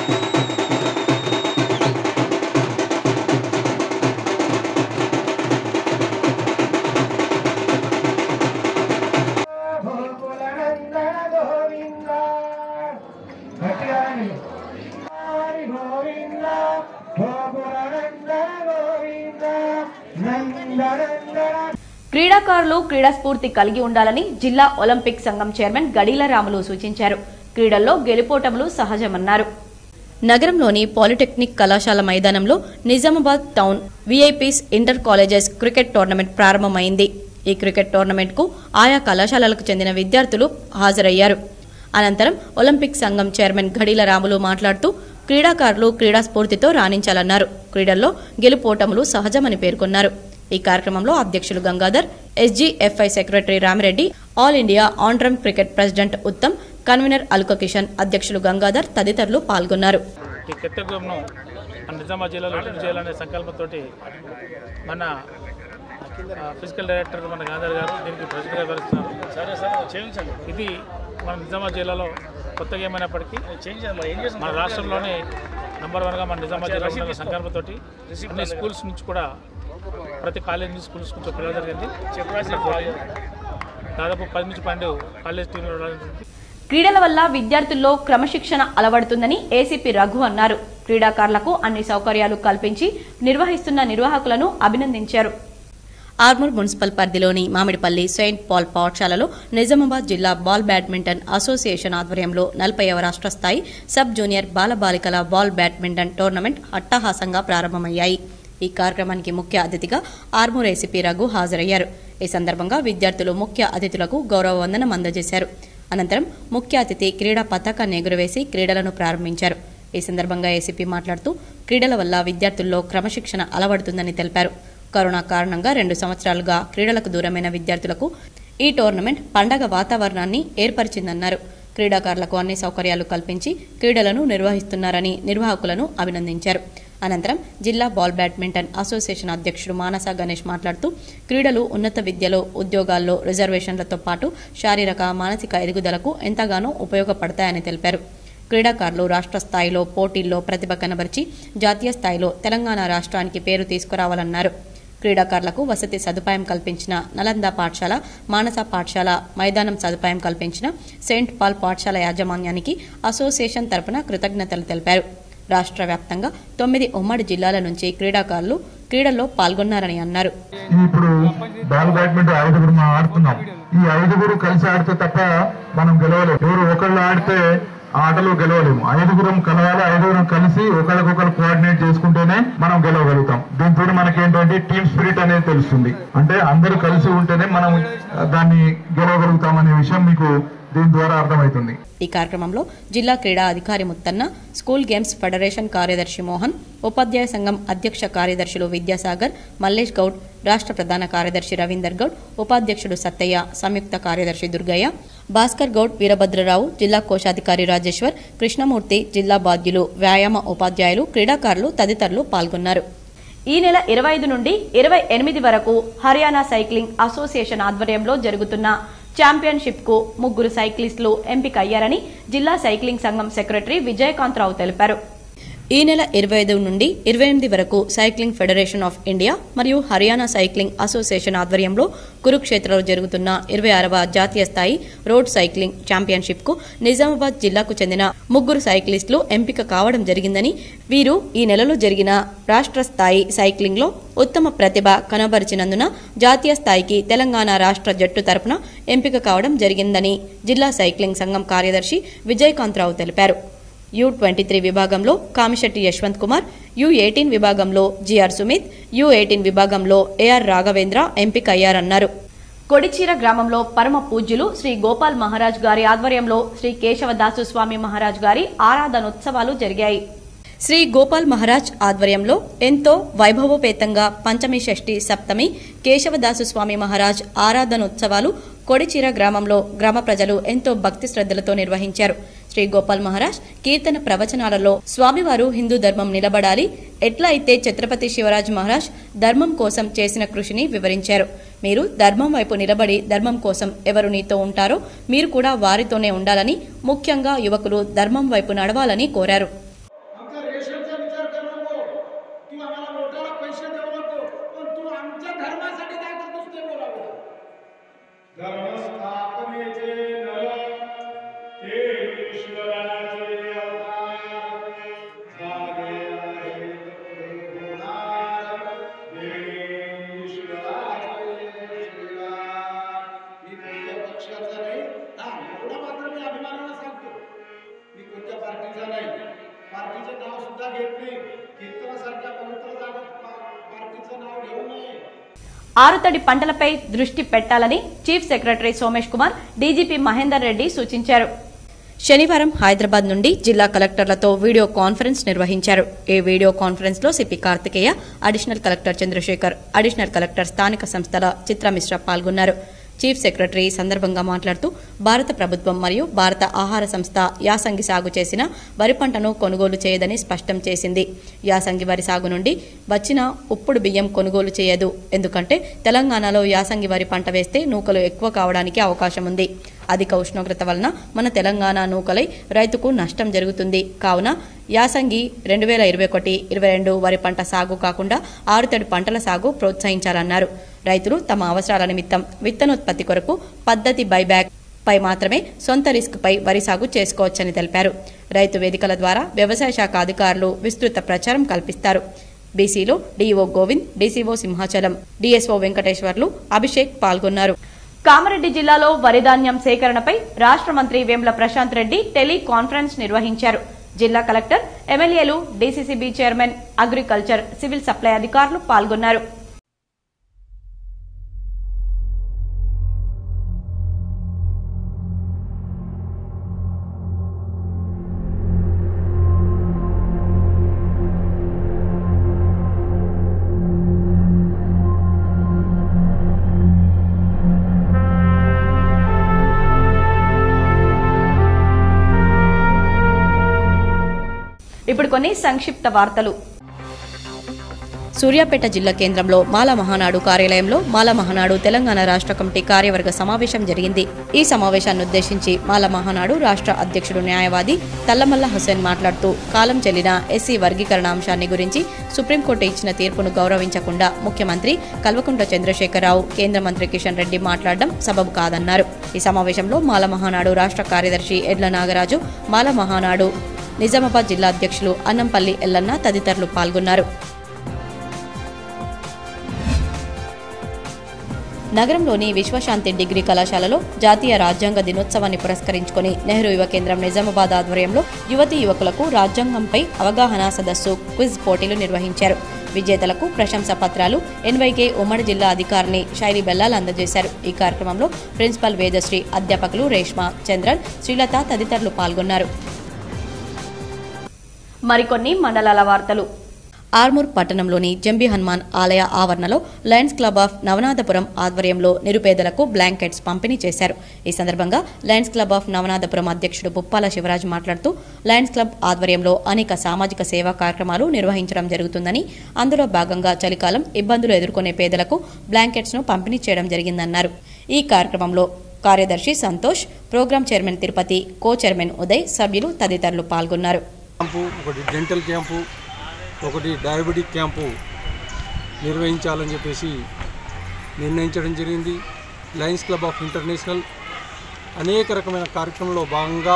క్రీడాకారులు క్రీడా స్ఫూర్తి కలిగి ఉండాలని జిల్లా ఒలింపిక్ సంఘం చైర్మన్ గడీల రాములు సూచించారు క్రీడల్లో గెలుపోటములు సహజమన్నారు నగరంలోని పాలిటెక్నిక్ కళాశాల మైదానంలో Nizamabad town VIPs inter colleges cricket tournament ప్రారంభమైంది ఈ క్రికెట్ టోర్నమెంట్ కు ఆయా కళాశాలలకు చెందిన విద్యార్థులు హాజరయ్యారు అనంతరం ఒలింపిక్ సంఘం చైర్మన్ ఘడీల రాములు మాట్లాడుతూ క్రీడాకారులు క్రీడా స్ఫూర్తితో రాణించాలన్నారు క్రీడల్లో గెలుపోటములు సహజమని పేర్కొన్నారు ఈ కార్యక్రమంలో అధ్యక్షులు Gangadhar SGFI secretary Rami Reddy all India ఆన్డ్రమ్ cricket president Uttam convener Alka Kishan అధ్యక్షులు గంగాధర్ తదితరులు పాల్గొన్నారు ఈ కెత్తగూరును మన నిజామాబాద్ జిల్లాలో అభివృద్ధి చేయాలనే సంకల్పంతో మన ఆ, ఫిజికల్ డైరెక్టర్ మన గాంధర్ గారు దీనికి ప్రెసిడెంట్గా వ్యవహరిస్తున్నారు సరే సరే చేయించండి ఇది మన నిజామాబాద్ జిల్లాలో కొత్తగా ఏమైనప్పటికీ మన రాష్ట్రంలోనే నంబర్ వన్గా మన నిజామాబాద్ జిల్లా ఉన్న సంకల్పంతో అన్ని స్కూల్స్ నుంచి కూడా ప్రతి కాలేజ్ నుంచి స్కూల్స్ నుంచి పిల్లలు జరిగింది దాదాపు పది నుంచి పన్నెండు కాలేజ్ టీంలు రావడం జరిగింది. క్రీడల వల్ల విద్యార్థుల్లో క్రమశిక్షణ అలవడుతుందని ఏసీపీ రఘు అన్నారు క్రీడాకారులకు అన్ని సౌకర్యాలు కల్పించి నిర్వహిస్తున్న నిర్వాహకులను అభినందించారు ఆర్మూర్ మున్సిపల్ పరిధిలోని మామిడిపల్లి సెయింట్ పాల్ పాఠశాలలో నిజామాబాద్ జిల్లా బాల్ బ్యాడ్మింటన్ అసోసియేషన్ ఆధ్వర్యంలో నలభైవ రాష్ట్ర స్థాయి సబ్ జూనియర్ బాలబాలికల బాల్ బ్యాడ్మింటన్ టోర్నమెంట్ అట్టహాసంగా ప్రారంభమయ్యాయి ఈ కార్యక్రమానికి ముఖ్య అతిథిగా ఆర్మూర్ ఏసీపీ రఘు హాజరయ్యారు ఈ సందర్భంగా విద్యార్థులు ముఖ్య అతిథులకు గౌరవ వందనం అందజేశారు అనంతరం ముఖ్య అతిథి క్రీడా పతాకాన్ని ఎగురవేసి క్రీడలను ప్రారంభించారు ఈ సందర్భంగా ఏసీపీ మాట్లాడుతూ క్రీడల వల్ల విద్యార్థుల్లో క్రమశిక్షణ అలవడుతుందని తెలిపారు కరోనా కారణంగా రెండు సంవత్సరాలుగా క్రీడలకు దూరమైన విద్యార్థులకు ఈ టోర్నమెంట్ పండగ వాతావరణాన్ని ఏర్పరిచిందన్నారు క్రీడాకారులకు అన్ని సౌకర్యాలు కల్పించి క్రీడలను నిర్వహిస్తున్నారని నిర్వాహకులను అభినందించారు అనంతరం జిల్లా బాల్ బ్యాడ్మింటన్ అసోసియేషన్ అధ్యక్షుడు మానస గణేష్ మాట్లాడుతూ క్రీడలు ఉన్నత విద్యలో ఉద్యోగాల్లో రిజర్వేషన్లతో పాటు శారీరక మానసిక ఎదుగుదలకు ఎంతగానో ఉపయోగపడతాయని తెలిపారు క్రీడాకారులు రాష్ట్ర స్థాయిలో పోటీల్లో ప్రతిభ కనబరిచి జాతీయ స్థాయిలో తెలంగాణ రాష్ట్రానికి పేరు తీసుకురావాలన్నారు క్రీడాకారులకు వసతి సదుపాయం కల్పించిన నలంద పాఠశాల మానస పాఠశాల మైదానం సదుపాయం కల్పించిన సెయింట్ పాల్ పాఠశాల యాజమాన్యానికి అసోసియేషన్ తరపున కృతజ్ఞతలు తెలిపారు రాష్ట్ర వ్యాప్తంగా తొమ్మిది ఉమ్మడి జిల్లాల నుంచి క్రీడాకారులు క్రీడల్లో పాల్గొన్నారని అన్నారు ఇప్పుడు బాల్ బ్యాడ్మింటన్ ఐదుగురు మనం ఆడుతున్నాం ఈ ఐదుగురు కలిసి ఆడితే తప్ప మనం గెలవలేము ఎవరు ఒకళ్ళు ఆడితే ఆ ఆటలో గెలవలేము ఐదుగురం కలవాలి ఐదుగురం కలిసి ఒకరికొకరు కోఆర్డినేట్ చేసుకుంటేనే మనం గెలవగలుగుతాం దీంతో మనకి ఏంటంటే టీమ్ స్పిరిట్ అనేది తెలుస్తుంది అంటే అందరూ కలిసి ఉంటేనే మనం ఆ, దాన్ని గెలవగలుగుతాం అనే విషయం మీకు దీని ద్వారా అర్థమవుతుంది ఈ కార్యక్రమంలో జిల్లా క్రీడా అధికారి ముత్తన్న స్కూల్ గేమ్స్ ఫెడరేషన్ కార్యదర్శి మోహన్ ఉపాధ్యాయ సంఘం అధ్యక్ష కార్యదర్శులు విద్యాసాగర్ మల్లేష్ గౌడ్ రాష్ట్ర ప్రధాన కార్యదర్శి రవీందర్ గౌడ్ ఉపాధ్యక్షుడు సత్తయ్య సంయుక్త కార్యదర్శి దుర్గయ్య భాస్కర్ గౌడ్ వీరభద్రరావు జిల్లా కోశాధికారి రాజేశ్వర్ కృష్ణమూర్తి జిల్లా బాధ్యులు వ్యాయామ ఉపాధ్యాయులు క్రీడాకారులు తదితరులు పాల్గొన్నారు ఈ నెల ఇరవై ఐదు నుండి ఇరవై ఎనిమిది వరకు హర్యానా సైక్లింగ్ అసోసియేషన్ ఆధ్వర్యంలో జరుగుతున్న ఛాంపియన్షిప్ కు ముగ్గురు సైక్లిస్టులు ఎంపిక అయ్యారని జిల్లా సైక్లింగ్ సంఘం సెక్రటరీ విజయకాంతరావు తెలిపారు ఈ నెల ఇరవై ఐదు నుండి ఇరవై ఎనిమిది వరకు సైక్లింగ్ ఫెడరేషన్ ఆఫ్ ఇండియా మరియు హర్యానా సైక్లింగ్ అసోసియేషన్ ఆధ్వర్యంలో కురుక్షేత్రలో జరుగుతున్న ఇరవై ఆరవ జాతీయ స్థాయి రోడ్ సైక్లింగ్ ఛాంపియన్షిప్ కు నిజామాబాద్ జిల్లాకు చెందిన ముగ్గురు సైక్లిస్టులు ఎంపిక కావడం జరిగిందని వీరు ఈ నెలలో జరిగిన రాష్ట్ర స్థాయి సైక్లింగ్ లో ఉత్తమ ప్రతిభ కనబరిచినందున జాతీయ స్థాయికి తెలంగాణ రాష్ట్ర జట్టు తరపున ఎంపిక కావడం జరిగిందని జిల్లా సైక్లింగ్ సంఘం కార్యదర్శి విజయకాంతరావు తెలిపారు యు ట్వంటీ త్రీ విభాగంలో కామిశెట్టి యశ్వంత్ కుమార్ యు ఎయిటీన్ విభాగంలో జిఆర్ సుమిత్ యు ఎయిటీన్ విభాగంలో ఏఆర్ రాఘవేంద్ర ఎంపిక అయ్యారన్నారు కొడిచీర గ్రామంలో పరమ పూజ్యులు శ్రీ గోపాల్ మహారాజ్ గారి ఆధ్వర్యంలో శ్రీ కేశవదాసు స్వామి మహారాజ్ గారి ఆరాధనోత్సవాలు జరిగాయి శ్రీ గోపాల్ మహారాజ్ ఆధ్వర్యంలో ఎంతో వైభవోపేతంగా పంచమి షష్ఠి సప్తమి కేశవదాసు స్వామి మహారాజ్ ఆరాధనోత్సవాలు కొడిచీర గ్రామంలో గ్రామ ప్రజలు ఎంతో భక్తి శ్రద్ధలతో నిర్వహించారు శ్రీ గోపాల్ మహారాజ్ కీర్తన ప్రవచనాలలో స్వామివారు హిందూ ధర్మం నిలబడాలి ఎట్లా అయితే ఛత్రపతి శివరాజ్ మహారాజ్ ధర్మం కోసం చేసిన కృషిని వివరించారు మీరు ధర్మం వైపు నిలబడి ధర్మం కోసం ఎవరు నీతో ఉంటారో మీరు కూడా వారితోనే ఉండాలని ముఖ్యంగా యువకులు ధర్మం వైపు నడవాలని కోరారు आमचा रेशनचा विचार करू नको तू आम्हाला मोठ्याला पैसे देऊ नको पण तू आमच्या धर्मासाठी काय करतोस ते बोलावं धर्म स्थापनेचे नर ते ईश्वराचे अवतार झाले आहेत पुढे होणार देणे ईश्वराचे श्रीराम. मी कोणत्या पक्षाचा नाही हा एवढा मात्र मी अभिमानानं सांगतो मी कोणत्या पार्टीचा नाही पार्टीचं नाव सुद्धा घेत नाही कीर्तनासारख्या पवित्र जागेत पा- पार्टीचं नाव घेऊ नये ఆరుతడి పంటలపై దృష్టి పెట్టాలని chief secretary Somesh Kumar DGP Mahender Reddy సూచించారు శనివారం హైదరాబాద్ నుండి జిల్లా కలెక్టర్లతో వీడియో కాన్ఫరెన్స్ నిర్వహించారు ఈ వీడియో కాన్ఫరెన్స్ లో CP Karthikeya additional collector Chandrashekar additional collector స్థానిక సంస్థల చిత్ర మిశ్రా పాల్గొన్నారు చీఫ్ సెక్రటరీ ఈ సందర్భంగా మాట్లాడుతూ భారత ప్రభుత్వం మరియు భారత ఆహార సంస్థ యాసంగి సాగు చేసిన వరి పంటను కొనుగోలు చేయదని స్పష్టం చేసింది యాసంగి వరి సాగు నుండి వచ్చిన ఉప్పుడు బియ్యం కొనుగోలు చేయదు ఎందుకంటే తెలంగాణలో యాసంగి వరి పంట వేస్తే నూకలు ఎక్కువ కావడానికి అవకాశం ఉంది అధిక ఉష్ణోగ్రత వలన మన తెలంగాణ నూకలై రైతుకు నష్టం జరుగుతుంది కావున యాసంగి రెండు వేల ఇరవై ఒకటి ఇరవై రెండు వరి పంట సాగు కాకుండా ఆరుతడి పంటల సాగు ప్రోత్సహించాలన్నారు రైతులు తమ అవసరాల నిమిత్తం విత్తనోత్పత్తి కొరకు పద్ధతి బైబ్యాక్ పై మాత్రమే సొంత రిస్క్ పై వరి సాగు చేసుకోవచ్చని తెలిపారు రైతు వేదికల ద్వారా వ్యవసాయ శాఖ అధికారులు విస్తృత ప్రచారం కల్పిస్తారు బీసీలో DEO Govind DCO Simhachalam DSO Venkateshwarlu Abhishek పాల్గొన్నారు కామారెడ్డి జిల్లాలో వరి ధాన్యం సేకరణపై రాష్ట్ర మంత్రి వేముల ప్రశాంత్ రెడ్డి టెలి కాన్ఫరెన్స్ నిర్వహించారు జిల్లా కలెక్టర్ ఎమ్మెల్యేలు DCCB chairman agriculture civil supply అధికారులు పాల్గొన్నారు ఇప్పుడు కొన్ని సంక్షిప్త వార్తలు సూర్యాపేట జిల్లా కేంద్రంలో మాల మహానాడు కార్యాలయంలో మాల మహానాడు తెలంగాణ రాష్ట్ర కమిటీ కార్యవర్గ సమావేశం జరిగింది ఈ సమావేశాన్ని ఉద్దేశించి మాల మహానాడు రాష్ట్ర అధ్యక్షుడు న్యాయవాది తల్లమల్ల హుసేన్ మాట్లాడుతూ కాలం చెల్లిన ఎస్సీ వర్గీకరణ అంశాన్ని గురించి సుప్రీంకోర్టు ఇచ్చిన తీర్పును గౌరవించకుండా ముఖ్యమంత్రి కల్వకుంట్ల చంద్రశేఖరరావు కేంద్ర మంత్రి కిషన్ రెడ్డి మాట్లాడడం సబబు కాదన్నారు ఈ సమావేశంలో మాల మహానాడు రాష్ట్ర కార్యదర్శి ఎడ్ల నాగరాజు మాల మహానాడు నిజామాబాద్ జిల్లా అధ్యక్షులు అన్నంపల్లి ఎల్లన్న తదితరులు పాల్గొన్నారు నగరంలోని విశ్వశాంతి డిగ్రీ కళాశాలలో జాతీయ రాజ్యాంగ దినోత్సవాన్ని పురస్కరించుకుని నెహ్రూ యువ కేంద్రం నిజామాబాద్ ఆధ్వర్యంలో యువతీ యువకులకు రాజ్యాంగంపై అవగాహన సదస్సు క్విజ్ పోటీలు నిర్వహించారు విజేతలకు ప్రశంసా పత్రాలు ఎన్వైకే ఉమ్మడి జిల్లా అధికారిని శైలి బెల్లాల్ అందజేశారు ఈ కార్యక్రమంలో ప్రిన్సిపల్ వేదశ్రీ అధ్యాపకులు రేష్మ చంద్రన్ శ్రీలత తదితరులు పాల్గొన్నారు మరికొన్ని మండలాల వార్తలు ఆర్మూర్ పట్టణంలోని జంబి హనుమాన్ ఆలయ ఆవరణలో లయన్స్ క్లబ్ ఆఫ్ నవనాథపురం ఆధ్వర్యంలో నిరుపేదలకు బ్లాంకెట్స్ పంపిణీ చేశారు ఈ సందర్భంగా లయన్స్ క్లబ్ ఆఫ్ నవనాథపురం అధ్యక్షుడు పుప్పాల శివరాజ్ మాట్లాడుతూ లయన్స్ క్లబ్ ఆధ్వర్యంలో అనేక సామాజిక సేవా కార్యక్రమాలు నిర్వహించడం జరుగుతుందని అందులో భాగంగా చలికాలం ఇబ్బందులు ఎదుర్కొనే పేదలకు బ్లాంకెట్స్ ను పంపిణీ చేయడం జరిగిందన్నారు ఈ కార్యక్రమంలో కార్యదర్శి Santosh program chairman Tirupati co chairman Uday సభ్యులు తదితరులు పాల్గొన్నారు క్యాంపు ఒకటి డెంటల్ క్యాంపు ఒకటి డయాబెటిక్ క్యాంపు నిర్వహించాలని చెప్పేసి నిర్ణయించడం జరిగింది లయన్స్ క్లబ్ ఆఫ్ ఇంటర్నేషనల్ అనేక రకమైన కార్యక్రమంలో భాగంగా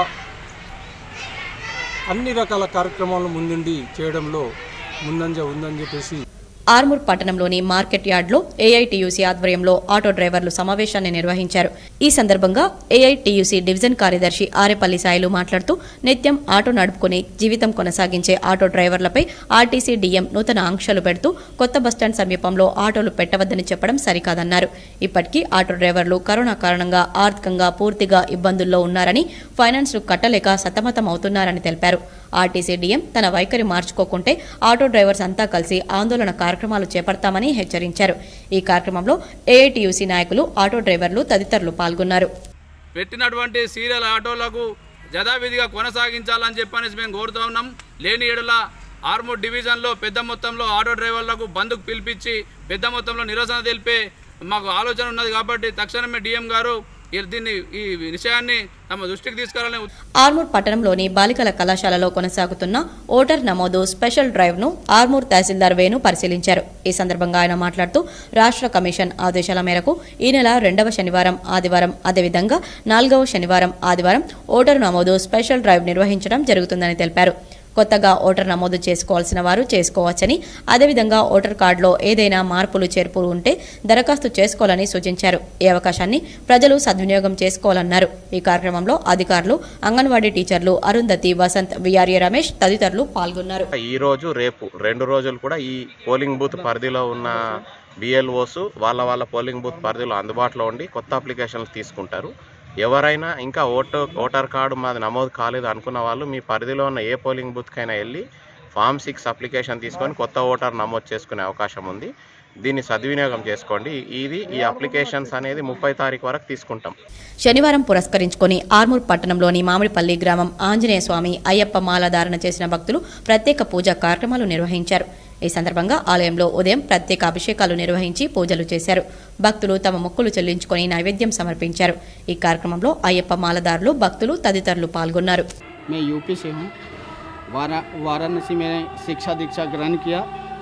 అన్ని రకాల కార్యక్రమాలను ముందుండి చేయడంలో ముందంజ ఉందని చెప్పేసి ఆర్మూర్ పట్టణంలోని మార్కెట్ యార్డ్లో ఏఐటీయూసీ ఆధ్వర్యంలో ఆటో డ్రైవర్లు సమావేశాన్ని నిర్వహించారు ఈ సందర్భంగా ఏఐటీయూసీ డివిజన్ కార్యదర్శి ఆరేపల్లి సాయిలు మాట్లాడుతూ నిత్యం ఆటో నడుపుకుని జీవితం కొనసాగించే ఆటో డ్రైవర్లపై ఆర్టీసీ డీఎం నూతన ఆంక్షలు పెడుతూ కొత్త బస్టాండ్ సమీపంలో ఆటోలు పెట్టవద్దని చెప్పడం సరికాదన్నారు ఇప్పటికీ ఆటో డ్రైవర్లు కరోనా కారణంగా ఆర్థికంగా పూర్తిగా ఇబ్బందుల్లో ఉన్నారని ఫైనాన్స్ కట్టలేక సతమతం అవుతున్నారని తెలిపారు ఆర్టీసీ డీఎం తన వైఖరి మార్చుకోకుంటే ఆటో డ్రైవర్స్ అంతా కలిసి ఆందోళన కార్యక్రమాలు చేపడతామని హెచ్చరించారు ఈ కార్యక్రమంలో ఏఐటీయూసీ నాయకులు ఆటో డ్రైవర్లు తదితరులు పాల్గొన్నారు పెట్టినటువంటి సీరియల్ ఆటోలకు యథావిధిగా కొనసాగించాలని చెప్పనేసి మేము కోరుతా ఉన్నాం లేని ఏడుల ఆర్మూర్ డివిజన్లో పెద్ద మొత్తంలో ఆటో డ్రైవర్లకు బంధుకు పిలిపించి పెద్ద మొత్తంలో నిరసన తెలిపే మాకు ఆలోచన ఉన్నది కాబట్టి తక్షణమే డిఎం గారు ఈ- దీన్ని ఈ విషయాన్ని తమ దృష్టికి తీసుకురావాలని ఆర్మూర్ పట్టణంలోని బాలికల కళాశాలలో కొనసాగుతున్న ఓటర్ నమోదు స్పెషల్ డ్రైవ్ ను ఆర్మూర్ తహసీల్దార్ వేణు పరిశీలించారు ఈ సందర్భంగా ఆయన మాట్లాడుతూ రాష్ట్ర కమిషన్ ఆదేశాల మేరకు ఈ నెల రెండవ శనివారం ఆదివారం అదేవిధంగా నాలుగవ శనివారం ఆదివారం ఓటరు నమోదు స్పెషల్ డ్రైవ్ నిర్వహించడం జరుగుతుందని తెలిపారు కొత్తగా ఓటర్ నమోదు చేసుకోవాల్సిన వారు చేసుకోవచ్చని అదేవిధంగా ఓటర్ కార్డులో ఏదైనా మార్పులు చేర్పులు ఉంటే దరఖాస్తు చేసుకోవాలని సూచించారు ఈ అవకాశాన్ని ప్రజలు సద్వినియోగం చేసుకోవాలన్నారు ఈ కార్యక్రమంలో అధికారులు అంగన్వాడీ టీచర్లు అరుంధతి వసంత్ విఆర్ఏ రమేష్ తదితరులు పాల్గొన్నారు ఈ రోజు రేపు రెండు రోజులు కూడా ఈ పోలింగ్ బూత్ పరిధిలో ఉన్న బిఎల్ఓస్ వాళ్ళ వాళ్ళ పోలింగ్ బూత్ పరిధిలో అందుబాటులో ఉండి కొత్త అప్లికేషన్లు తీసుకుంటారు ఎవరైనా ఇంకా ఓటు ఓటర్ కార్డు మాది నమోదు కాలేదు అనుకున్న వాళ్ళు మీ పరిధిలో ఉన్న ఏ పోలింగ్ బూత్కైనా వెళ్ళి ఫామ్ సిక్స్ అప్లికేషన్ తీసుకొని కొత్త ఓటర్ నమోదు చేసుకునే అవకాశం ఉంది దీన్ని సద్వినియోగం చేసుకోండి ఇది ఈ అప్లికేషన్స్ అనేది ముప్పై తారీఖు వరకు తీసుకుంటాం శనివారం పురస్కరించుకొని ఆర్మూర్ పట్టణంలోని మామిడిపల్లి గ్రామం ఆంజనేయ స్వామి అయ్యప్ప మాల ధారణ చేసిన భక్తులు ప్రత్యేక పూజా కార్యక్రమాలు నిర్వహించారు ఈ సందర్భంగా ఆలయంలో ఉదయం ప్రత్యేక అభిషేకాలు నిర్వహించి పూజలు చేశారు భక్తులు తమ మొక్కులు చెల్లించుకొని నైవేద్యం సమర్పించారు ఈ కార్యక్రమంలో అయ్యప్ప మాలదారులు భక్తులు తదితరులు పాల్గొన్నారు मैं यूपी से हूँ वारा वाराणसी में शिक्षा दीक्षा ग्रहण किया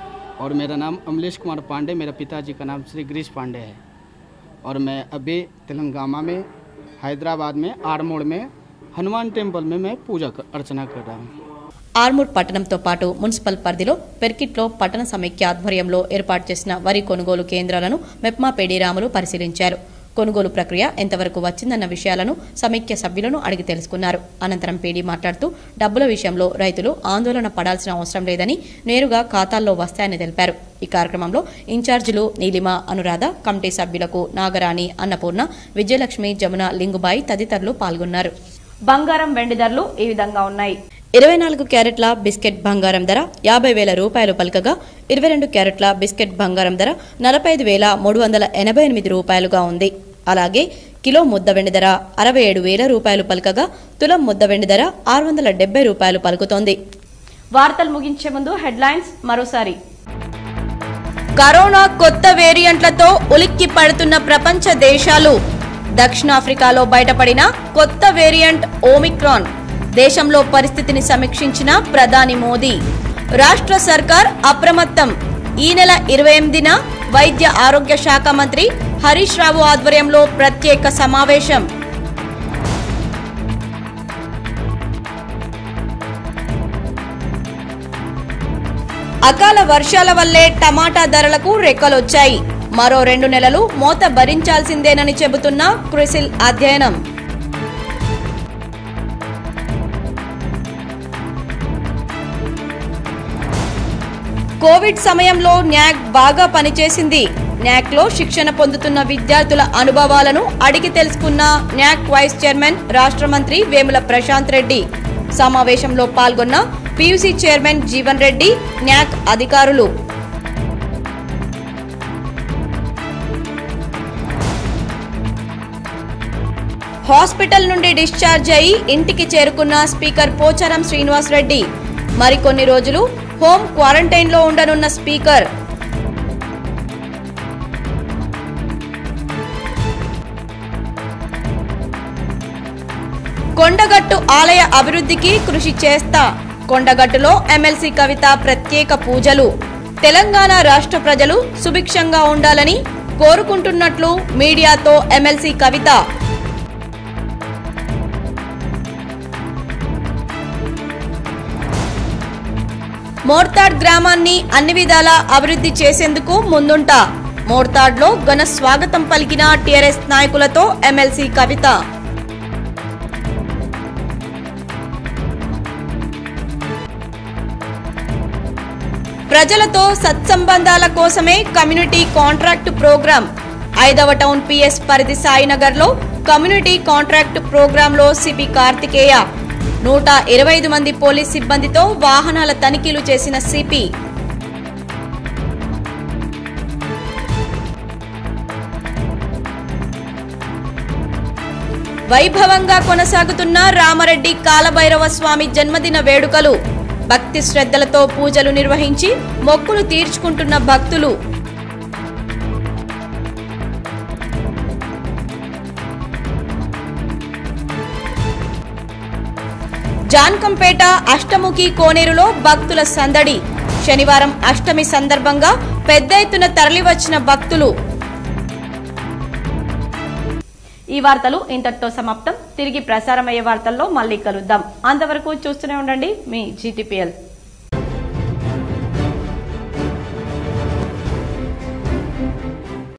और मेरा नाम अमलेश कुमार पांडे मेरा पिताजी का नाम श्री गिरीश पांडे है और मैं अभी तेलंगाना में हैदराबाद में आड़मोड़ में हनुमान टेम्पल में मैं पूजा कर, अर्चना कर रहा हूँ ఆర్మూర్ పట్టణంతో పాటు మున్సిపల్ పరిధిలో పెర్కిట్లో పట్టణ సమైక్య ఆధ్వర్యంలో ఏర్పాటు చేసిన వరి కొనుగోలు కేంద్రాలను మెప్మా పేడి రాములు పరిశీలించారు కొనుగోలు ప్రక్రియ ఎంతవరకు వచ్చిందన్న విషయాలను సమైక్య సభ్యులను అడిగి తెలుసుకున్నారు అనంతరం పీడీ మాట్లాడుతూ డబ్బుల విషయంలో రైతులు ఆందోళన పడాల్సిన అవసరం లేదని నేరుగా ఖాతాల్లో వస్తాయని తెలిపారు ఈ కార్యక్రమంలో ఇన్ఛార్జీలు నీలిమ అనురాధ కమిటీ సభ్యులకు నాగరాణి అన్నపూర్ణ విజయలక్ష్మి జమున లింగుబాయి తదితరులు పాల్గొన్నారు బంగారం వెండి ధరలు ఈ విధంగా ఉన్నాయి ఇరవై నాలుగు క్యారెట్ల బిస్కెట్ బంగారం ధర యాభై వేల రూపాయలు పలకగా ఇరవై రెండు క్యారెట్ల బిస్కెట్ బంగారం ధర నలభై ఐదు వేల మూడు వందల ఎనభై ఎనిమిది రూపాయలుగా ఉంది అలాగే కిలో ముద్ద వెండి ధర అరవై ఏడు వేల రూపాయలు పలకగా తులం ముద్ద వెండి ధర ఆరు వందల డెబ్బై రూపాయలు పలుకుతోంది వార్తలు ముగించే ముందు హెడ్లైన్స్ మరోసారి కరోనా కొత్త వేరియంట్లతో ఉలిక్కి పడుతున్న ప్రపంచ దేశాలు దక్షిణాఫ్రికాలో బయటపడిన కొత్త వేరియంట్ ఓమిక్రాన్ దేశంలో పరిస్థితిని సమీక్షించిన ప్రధాని మోదీ రాష్ట్ర సర్కార్ అప్రమత్తం ఈ నెల ఇరవై ఎనిమిదిన వైద్య ఆరోగ్య శాఖ మంత్రి హరీష్ రావు ఆధ్వర్యంలో ప్రత్యేక సమావేశం అకాల వర్షాల వల్లే టమాటా ధరలకు రెక్కలొచ్చాయి మరో రెండు నెలలు మోత భరించాల్సిందేనని చెబుతున్న క్రిసిల్ అధ్యయనం కోవిడ్ సమయంలో న్యాక్ బాగా పనిచేసింది న్యాక్లో శిక్షణ పొందుతున్న విద్యార్థుల అనుభవాలను అడిగి తెలుసుకున్న న్యాక్ వైస్ చైర్మన్ రాష్ట్ర మంత్రి వేముల ప్రశాంత్ రెడ్డి సమావేశంలో పాల్గొన్న PUC chairman Jeevan Reddy NAC అధికారులు హాస్పిటల్ నుండి డిశ్చార్జ్ అయి ఇంటికి చేరుకున్న స్పీకర్ పోచారం శ్రీనివాస్ రెడ్డి మరికొన్ని రోజులు హోం క్వారంటైన్లో ఉండనున్న స్పీకర్ కొండగట్టు ఆలయ అభివృద్ధికి కృషి చేస్తా కొండగట్టులో ఎమ్మెల్సీ కవిత ప్రత్యేక పూజలు తెలంగాణ రాష్ట్ర ప్రజలు సుభిక్షంగా ఉండాలని కోరుకుంటున్నట్లు మీడియాతో ఎమ్మెల్సీ కవిత మోర్తాడ్ గ్రామాన్ని అన్ని విధాలా అభివృద్ధి చేసేందుకు ముందుంటా మోర్తాడ్లో ఘన స్వాగతం పలికిన టీఆర్ఎస్ నాయకులతో ఎమ్మెల్సీ కవిత ప్రజలతో సత్సంబంధాల కోసమే కమ్యూనిటీ కాంట్రాక్ట్ ప్రోగ్రాం ఐదవ టౌన్ పిఎస్ పరిధి సాయినగర్లో కమ్యూనిటీ కాంట్రాక్ట్ ప్రోగ్రాంలో సిపి కార్తికేయ నూట ఇరవై ఐదు మంది పోలీస్ సిబ్బందితో వాహనాల తనిఖీలు చేసిన సిపి వైభవంగా కొనసాగుతున్న రామరెడ్డి కాలభైరవ స్వామి జన్మదిన వేడుకలు భక్తి శ్రద్ధలతో పూజలు నిర్వహించి మొక్కులు తీర్చుకుంటున్న భక్తులు జాన్కంపేట అష్టముఖి కోనేరులో భక్తుల సందడి శనివారం అష్టమి సందర్భంగా పెద్ద ఎత్తున తరలివచ్చిన భక్తులు ఈ వార్తలు ఇంతటితో సమాప్తం తిరిగి ప్రసారమయ్యే వార్తల్లో మళ్ళీ కలుద్దాం అంతవరకు చూస్తూనే ఉండండి మీ జీటీపీఎల్